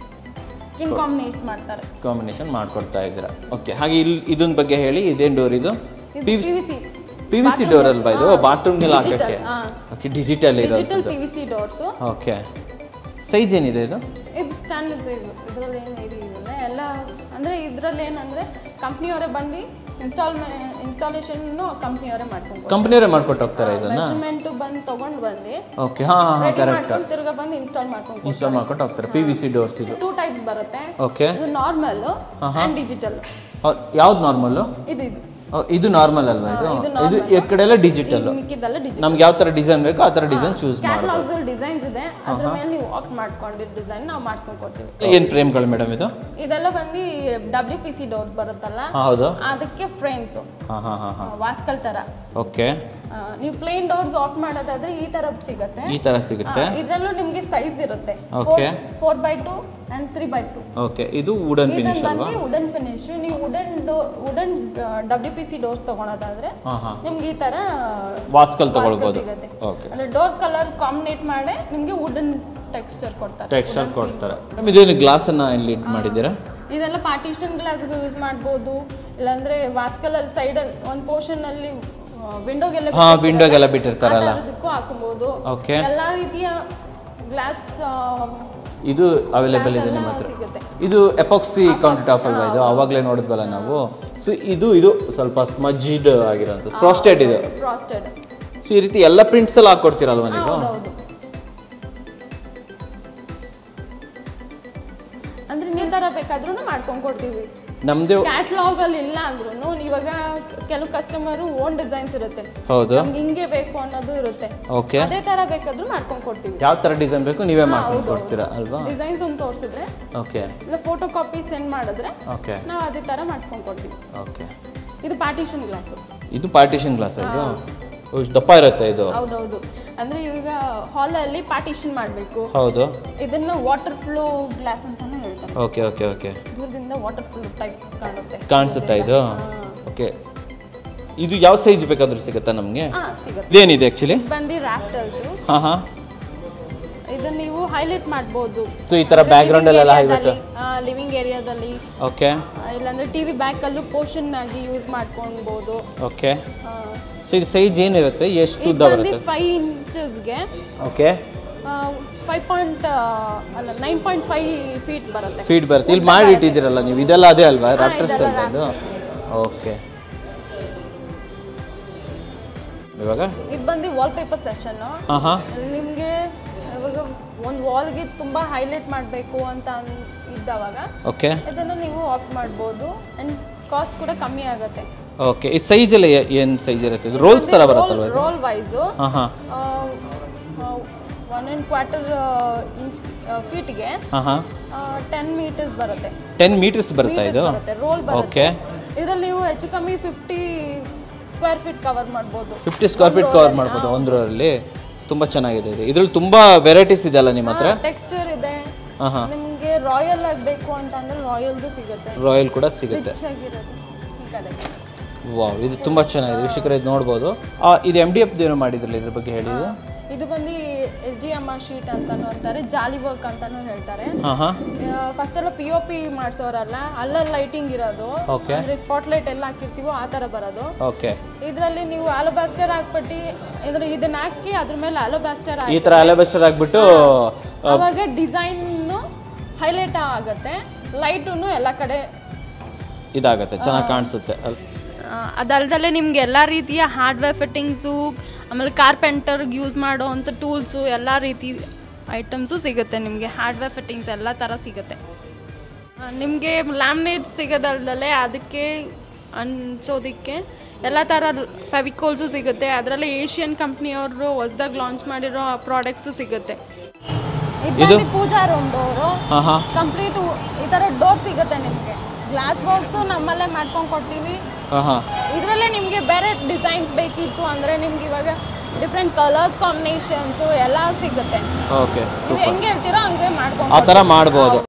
ಸ್ಕಿನ್ ಕಾಂಬಿನೇಟ್ ಮಾಡ್ತಾರೆ ಕಾಂಬಿನೇಷನ್ ಮಾಡ್ಕೊಡ್ತಾ ಇದ್ದೀರಾ ಓಕೆ ಹಾಗೆ ಇಲ್ಲಿ ಇದೊಂದು ಬಗ್ಗೆ ಹೇಳಿ ಇದೇನು ಡೋರ್ ಇದು ಇದು P V C P V C door ಅಲ್ವಾ ಇದು ಬಾತ್ರೂಮ್ಗೆಲ್ಲ ಹಾಕಕ್ಕೆ ಹಾ ಓಕೆ ಡಿಜಿಟಲ್ ಇದು digital P V C doors okay size ಏನಿದೆ ಇದು ಇದು ಸ್ಟ್ಯಾಂಡರ್ಡ್ ಸೈಜು ಇದರಲ್ಲಿ ಏನು ಇದಿಲ್ಲ ಎಲ್ಲ ಅಂದರೆ ಇದರಲ್ಲಿ ಏನಂದರೆ ಕಂಪ್ನಿಯವರೇ ಬಂದು ಇನ್ಸ್ಟಾಲ್ ಇನ್ಸ್ಟಾಲೇಷನ್ನು ಕಂಪ್ನಿಯವರೇ ಮಾಡ್ಕೊಂಡು ಕಂಪ್ನಿಯವರೇ ಮಾಡ್ಕೊಟ್ಟು ಹೋಗ್ತಾರೆ ಇದನ್ನ ಮೆಷರ್ಮೆಂಟು ಬಂದು ತೊಗೊಂಡು ಬಂದು ಓಕೆ ಹಾಂ ಹಾಂ ಹಾಂ ರೆಡಿ ಮಾಡ್ಕೊಂಡು ತಿರ್ಗಾ ಬಂದು ಇನ್ಸ್ಟಾಲ್ ಮಾಡ್ಕೊಂಡು ಇನ್ಸ್ಟಾಲ್ ಮಾಡ್ಕೊಟ್ಟು ಹೋಗ್ತಾರೆ ಪಿ ವಿ ಸಿ ಡೋರ್ಸ್ ಇದು ಟೂ ಟೈಪ್ಸ್ ಬರುತ್ತೆ ಓಕೆ ಇದು ನಾರ್ಮಲ್ ಆ್ಯಂಡ್ ಡಿಜಿಟಲ್ ಯಾವ್ದು ನಾರ್ಮಲ್ಲು ಇದು ಇದು ಇದು ನಾರ್ಮಲ್ ಅಲ್ವಾ ಇದು ಇದು ಈ ಕಡೆ ಎಲ್ಲ ಡಿಜಿಟಲ್ ಇದು ಮಿಕ್ಕಿದ್ದೆಲ್ಲ ಡಿಜಿಟಲ್ ನಮ್ಗೆ ಯಾವ ಥರ ಡಿಸೈನ್ ಬೇಕೋ ಆ ಥರ ಡಿಸೈನ್ ಚೂಸ್ ಮಾಡಿ ಕ್ಯಾಟ್ಲಾಗ್ಸ್ ಅಲ್ಲಿ ಡಿಸೈನ್ಸ್ ಇದೆ ಅದ್ರ ಮೇಲೆ ನೀವು ಆಪ್ಟ್ ಮಾಡ್ಕೊಂಡಿದ್ದ ಡಿಸೈನ್ ನಾವು ಮಾಡಿಸ್ಕೊಂಡು ಕೊಡ್ತೀವಿ ಏನು ಫ್ರೇಮ್ಗಳು ಮೇಡಮ್ ಇದು ಇದೆಲ್ಲ ಬಂದು ಡಬ್ಲ್ಯೂ ಪಿ ಸಿ ಡೋರ್ಸ್ ಬರುತ್ತಲ್ಲ ಹಾಂ ಹೌದು ಅದಕ್ಕೆ ಫ್ರೇಮ್ಸು ಹಾಂ ಹಾಂ ಹಾಂ ಹಾಂ ವಾಸ್ಕಲ್ ಥರ ಓಕೆ ಆ, ನೀವು ಪ್ಲೇನ್ ಡೋರ್ಸ್ ಆಫ್ ಮಾಡೋದಾದ್ರೆ ಈ ತರ ಸಿಗುತ್ತೆ ಈ ಥರ ಸಿಗುತ್ತೆ ಇದರಲ್ಲೂ ನಿಮಗೆ ಸೈಜ್ ಇರುತ್ತೆ Okay. Four by two and three by two okay ಇದು ವುಡನ್ ಇದನ್ನ ಫಿನಿಶ್ ಅಲ್ವಾ ಬಂದು ವುಡನ್ ಫಿನಿಶ್ ನೀವು wooden door wooden W P C doors ತಗೊಳೋದಾದ್ರೆ ಹಾಂ ಹಾಂ ನಿಮ್ಗೆ ಈ ತರ ವಾಸ್ಕಲ್ ತಗೊಳ್ಬೋದು ಸಿಗುತ್ತೆ ಓಕೆ ಅಂದ್ರೆ ಡೋರ್ ಕಲರ್ ಕಾಂಬಿನೇಟ್ ಮಾಡಿ ನಿಮ್ಗೆ ವುಡನ್ ಟೆಕ್ಸ್ಚರ್ ಕೊಡ್ತಾರೆ ಟೆಕ್ಸ್ಚರ್ ಕೊಡ್ತಾರೆ ಮೇಡಮ್ ಇದೇನು ಗ್ಲಾಸನ್ನು ಇಲ್ಲಿ ಇದ್ ಮಾಡಿದ್ದೀರಾ ಇದೆಲ್ಲ ಪಾರ್ಟಿಷನ್ ಗ್ಲಾಸ್ಗೂ ಯೂಸ್ ಮಾಡ್ಬೋದು ಇಲ್ಲಾಂದ್ರೆ ವಾಸ್ಕಲಲ್ಲಿ ಸೈಡಲ್ಲಿ ಒಂದು ಪೋರ್ಷನ್ ಅಲ್ಲಿ ವಿಂಡೋಗೆಲ್ಲ ಹಾಂ ವಿಂಡೋಗೆಲ್ಲ ಬಿಟ್ಟಿರ್ತಾರಲ್ಲ ಅದಕ್ಕೂ ಹಾಕೊಬೋದು ಓಕೆ ಎಲ್ಲಾ ರೀತಿಯ ಗ್ಲಾಸ್ ಇದು ಅವೈಲೇಬಲ್ ಇದೆ ನಿಮ್ಮ ಹತ್ರ ಸಿಗುತ್ತೆ ಇದು ಎಪಾಕ್ಸಿ ಕೌಂಟರ್ ಟಾಪ್ ಅಲ್ವಾ ಇದು ಅವಾಗಲೇ ನೋಡಿದ್ವಲ್ಲ ನಾವು ಸೊ ಇದು ಇದು ಸ್ವಲ್ಪ ಸ್ಮಜ್ಜಿಡ್ ಆಗಿರೋಂಥದ್ದು ಫ್ರಾಸ್ಟೆಡ್ ಇದು ಫ್ರಾಸ್ಟೆಡ್ ಸೊ ಈ ರೀತಿ ಎಲ್ಲ ಪ್ರಿಂಟ್ಸ್ ಎಲ್ಲ ಹಾಕೊಡ್ತೀರಲ್ವಾ ನೀವು ಹೌದೌದು ಅಂದ್ರೆ ನೀವು ತರ ಬೇಕಾದ್ರೂ ಮಾಡ್ಕೊಂಡ್ ಕೊಡ್ತೀವಿ ನಮ್ದು ಕ್ಯಾಟ್ಲಾಗ್ ಅಲ್ಲಿ ಇಲ್ಲ ಅಂದ್ರೂ ಇವಾಗ ಕೆಲವು ಕಸ್ಟಮರ್ ಓನ್ ಡಿಸೈನ್ಸ್ ಇರುತ್ತೆ ಹೌದು ನಮ್ಗೆ ಹಿಂಗೆ ಬೇಕು ಅನ್ನೋದು ಇರುತ್ತೆ ಓಕೆ ಅದೇ ತರ ಬೇಕಾದ್ರೂ ಮಾಡ್ಕೊಂಡ್ ಕೊಡ್ತೀವಿ ಯಾವ ಥರ ಡಿಸೈನ್ ಬೇಕು ನೀವೇ ಮಾಡ್ಕೊಂಡು ಕೊಡ್ತೀರಾ ಅಲ್ವಾ ಡಿಸೈನ್ಸ್ ಒಂದು ತೋರಿಸಿದ್ರೆ ಓಕೆ ಇಲ್ಲ ಫೋಟೋ ಕಾಪಿ ಸೆಂಡ್ ಮಾಡಿದ್ರೆ ಓಕೆ ನಾವು ಅದೇ ತರ ಮಾಡಿಸ್ಕೊಂಡ್ ಕೊಡ್ತೀವಿ ಓಕೆ ಇದು ಪಾರ್ಟಿಷನ್ ಗ್ಲಾಸು ಇದು ಪಾರ್ಟಿಷನ್ ಗ್ಲಾಸ್ ಅದು ಇಷ್ಟು ದಪ್ಪ ಇರುತ್ತೆ ಇದು ಹೌದೌದು ಅಂದ್ರೆ ಈಗ ಹಾಲಲ್ಲಿ ಪಾರ್ಟಿಷನ್ ಮಾಡಬೇಕು ಹೌದು ಇದನ್ನ ವಾಟರ್ ಫ್ಲೋ ಗ್ಲಾಸ್ ಅಂತಾನು ಹೇಳ್ತಾರೆ ಓಕೆ ಓಕೆ ಓಕೆ ದೂರದಿಂದ ವಾಟರ್ ಫ್ಲೋ ಟೈಪ್ ಕಾಣುತ್ತೆ ಕಾಣಿಸುತ್ತಾ ಇದು ಓಕೆ ಇದು ಯಾವ ಸೈಜ್ ಬೇಕಾದ್ರೂ ಸಿಗುತ್ತಾ ನಮಗೆ ಹಾ ಸಿಗುತ್ತೆ ಇದೇನಿದೆ ಆ್ಯಕ್ಚುಲಿ ಇದು ಬಂದು ರಾಫ್ಟರ್ಸ್ ಹಾಂ ಹಾಂ ಇದನ್ನ ನೀವು ಹೈಲೈಟ್ ಮಾಡ್ಬೋದು ಸೊ ಈ ಥರ ಬ್ಯಾಕ್ಗ್ರೌಂಡಲ್ಲೆಲ್ಲ ಹಾಕ್ಬಿಟ್ಟು ಲಿವಿಂಗ್ ಏರಿಯಾದಲ್ಲಿ ಓಕೆ ಇಲ್ಲಾಂದ್ರೆ ಟಿವಿ ಬ್ಯಾಕ್ ಅಲ್ಲೂ ಪೋರ್ಷನ್ ಆಗಿ ಯೂಸ್ ಮಾಡ್ಕೊಳ್ಬೋದು ಓಕೆ ಸೊ ಇದು ಸೈಜ್ ಏನಿರುತ್ತೆ ಎಷ್ಟು ಇದು ಉದ್ದ ಬಂದು ಬರುತ್ತೆ ಫೈವ್ ಇಂಚಸ್ಗೆ ಓಕೆ ಫೈವ್ ಪಾಯಿಂಟ್ ಅಲ್ಲ ನೈನ್ ಪಾಯಿಂಟ್ ಫೈವ್ ಫೀಟ್ ಬರುತ್ತೆ ಫೀಡ್ ಬರುತ್ತೆ ಇಲ್ಲಿ ಮಾಡಿ ಇಟ್ಟಿದ್ದೀರಲ್ಲ ನೀವು ಇದೆಲ್ಲ ಅದೇ ಅಲ್ವಾ ರಾಪ್ಟರ್ಸ್ ಇದೆಲ್ಲ ಅಲ್ವಾ ಇದು ಓಕೆ ಇವಾಗ ಇದು ಬಂದು ವಾಲ್ಪೇಪರ್ ಸೆಷನ್ ಹಾಂ ಹಾಂ ನಿಮಗೆ ಇವಾಗ ಒಂದು ವಾಲ್ಗೆ ತುಂಬ ಹೈಲೈಟ್ ಮಾಡಬೇಕು ಅಂತ ಅನ್- ಇದ್ದವಾಗ ಓಕೆ ಇದನ್ನು ನೀವು ಆಪ್ಟ್ ಮಾಡ್ಬೋದು ಆ್ಯಂಡ್ ಕಾಸ್ಟ್ ಕೂಡ ಕಮ್ಮಿ ಆಗುತ್ತೆ ಓಕೆ ಇದು ಸೈಜ್ ಎಲ್ಲ ಏನು ಸೈಜ್ ಇರುತ್ತೆ ಇದು ರೋಲ್ಸ್ ಥರ ಬರುತ್ತಲ್ವ ಇದು ರೋಲ್ ವೈಸು ಹಾಂ ಹಾಂ ಒನ್ ಆ್ಯಂಡ್ ಕ್ವಾರ್ಟರ್ ಇಂಚ್ ಫೀಟ್ಗೆ ಹಾಂ ಹಾಂ ಟೆನ್ ಮೀಟರ್ಸ್ ಬರುತ್ತೆ ಟೆನ್ ಮೀಟರ್ಸ್ ಬರುತ್ತಾ ಇದು ಬರುತ್ತೆ ರೋಲ್ ಬರುತ್ತೆ ಓಕೆ ಇದರಲ್ಲಿ ನೀವು ಹೆಚ್ಚು ಕಮ್ಮಿ ಫಿಫ್ಟಿ ಸ್ಕ್ವೇರ್ ಫೀಟ್ ಕವರ್ ಮಾಡ್ಬೋದು ಫಿಫ್ಟಿ ಸ್ಕ್ವೇರ್ ಫೀಟ್ ಕವರ್ ಮಾಡ್ಬೋದು ಒಂದರಲ್ಲಿ ತುಂಬ ಚೆನ್ನಾಗಿದೆ ಇದು ಇದ್ರಲ್ಲಿ ತುಂಬ ವೆರೈಟೀಸ್ ಇದೆ ಅಲ್ಲ ನಿಮ್ಮ ಹತ್ರ ಟೆಕ್ಸ್ಚರ್ ಇದೆ ಹಾಂ ಹಾಂ ನಿಮಗೆ ರಾಯಲ್ ಆಗಬೇಕು ಅಂತಂದ್ರೆ ರಾಯಲ್ದು ಸಿಗುತ್ತೆ ರಾಯಲ್ ಕೂಡ ಸಿಗುತ್ತೆ ರಿಚ್ ಆಗಿರೋದು ಈ ಕಡೆ ವಾವ್ ಇದು ತುಂಬ ಚೆನ್ನಾಗಿದೆ ವೀಕ್ಷಕರು ಇದು ನೋಡ್ಬೋದು ಆ, ಇದು ಎಮ್ ಡಿ ಎಫ್ ಏನೋ ಮಾಡಿದ್ರಲ್ಲ ಇದ್ರ ಬಗ್ಗೆ ಹೇಳಿ ಇದು ಇದು ಬಂದು S D M R sheet ಅಂತಾನು ಅಂತಾರೆ ಜಾಲಿ ವರ್ಕ್ ಅಂತಾನು ಹೇಳ್ತಾರೆ ಹಾಂ ಹಾಂ ಫಸ್ಟ್ ಎಲ್ಲ ಪಿ ಒ ಪಿ ಮಾಡಿಸೋರಲ್ಲ ಅಲ್ಲಲ್ಲಿ ಲೈಟಿಂಗ್ ಇರೋದು ಓಕೆ ಅಂದ್ರೆ ಸ್ಪಾಟ್ ಲೈಟ್ ಎಲ್ಲ ಹಾಕಿರ್ತೀವೋ ಆ ಥರ ಬರೋದು ಓಕೆ ಇದರಲ್ಲಿ ನೀವು ಆಲೋಬಾಸ್ಟರ್ ಹಾಕ್ಬಿಟ್ಟು ಇದ್ರ ಇದನ್ನ ಹಾಕಿ ಅದ್ರ ಮೇಲೆ ಆಲೋಬಾಸ್ಟರ್ ಈ ಥರ ಅಲೆಬಸ್ಟರ್ ಆಗಿಬಿಟ್ಟು ಅವಾಗ ಡಿಸೈನ್ ಹೈಲೈಟ್ ಆಗುತ್ತೆ ಲೈಟು ಎಲ್ಲ ಕಡೆ ಇದಾಗುತ್ತೆ ಚೆನ್ನಾಗಿ ಕಾಣಿಸುತ್ತೆ ಅಲ್- ಅದಲ್ದಲ್ಲೇ ನಿಮ್ಗೆ ಎಲ್ಲ ರೀತಿಯ ಹಾರ್ಡ್ವೇರ್ ಫಿಟ್ಟಿಂಗ್ಸು ಆಮೇಲೆ ಕಾರ್ಪೆಂಟರ್ಗೆ ಯೂಸ್ ಮಾಡೋ ಅಂಥ ಟೂಲ್ಸು ಎಲ್ಲ ರೀತಿ ಐಟಮ್ಸು ಸಿಗುತ್ತೆ ನಿಮಗೆ ಹಾರ್ಡ್ವೇರ್ ಫಿಟ್ಟಿಂಗ್ಸ್ ಎಲ್ಲ ಥರ ಸಿಗುತ್ತೆ ನಿಮಗೆ ಲ್ಯಾಮಿನೇಟ್ ಸಿಗೋದಲ್ದಲ್ಲೇ ಅದಕ್ಕೆ ಅನ್ಸೋದಕ್ಕೆ ಎಲ್ಲ ಥರ ಫೆವಿಕೋಲ್ಸು ಸಿಗುತ್ತೆ ಅದರಲ್ಲಿ ಏಷ್ಯನ್ ಕಂಪ್ನಿಯವರು ಹೊಸ್ದಾಗಿ ಲಾಂಚ್ ಮಾಡಿರೋ ಪ್ರಾಡಕ್ಟ್ಸು ಸಿಗುತ್ತೆ ಇದು ಪೂಜಾ ರೂಮ್ ಡೋರು ಹಾಂ ಹಾಂ ಕಂಪ್ಲೀಟ್ ಈ ಥರ ಡೋರ್ ಸಿಗುತ್ತೆ ನಿಮಗೆ ಗ್ಲಾಸ್ ಬಾಕ್ಸು ನಮ್ಮಲ್ಲೇ ಮಾಡ್ಕೊಂಡು ಕೊಡ್ತೀವಿ ಹಾಂ ಹಾಂ ಇದರಲ್ಲೇ ನಿಮಗೆ ಬೇರೆ ಡಿಸೈನ್ಸ್ ಬೇಕಿತ್ತು ಅಂದರೆ ನಿಮ್ಗೆ ಇವಾಗ ಡಿಫ್ರೆಂಟ್ ಕಲರ್ಸ್ ಕಾಂಬಿನೇಷನ್ಸು ಎಲ್ಲ ಸಿಗುತ್ತೆ ಓಕೆ ನೀವು ಹೆಂಗೆ ಹೇಳ್ತೀರೋ ಹಂಗೆ ಮಾಡ್ಕೊಂಡು ಆ ಥರ ಮಾಡ್ಬೋದು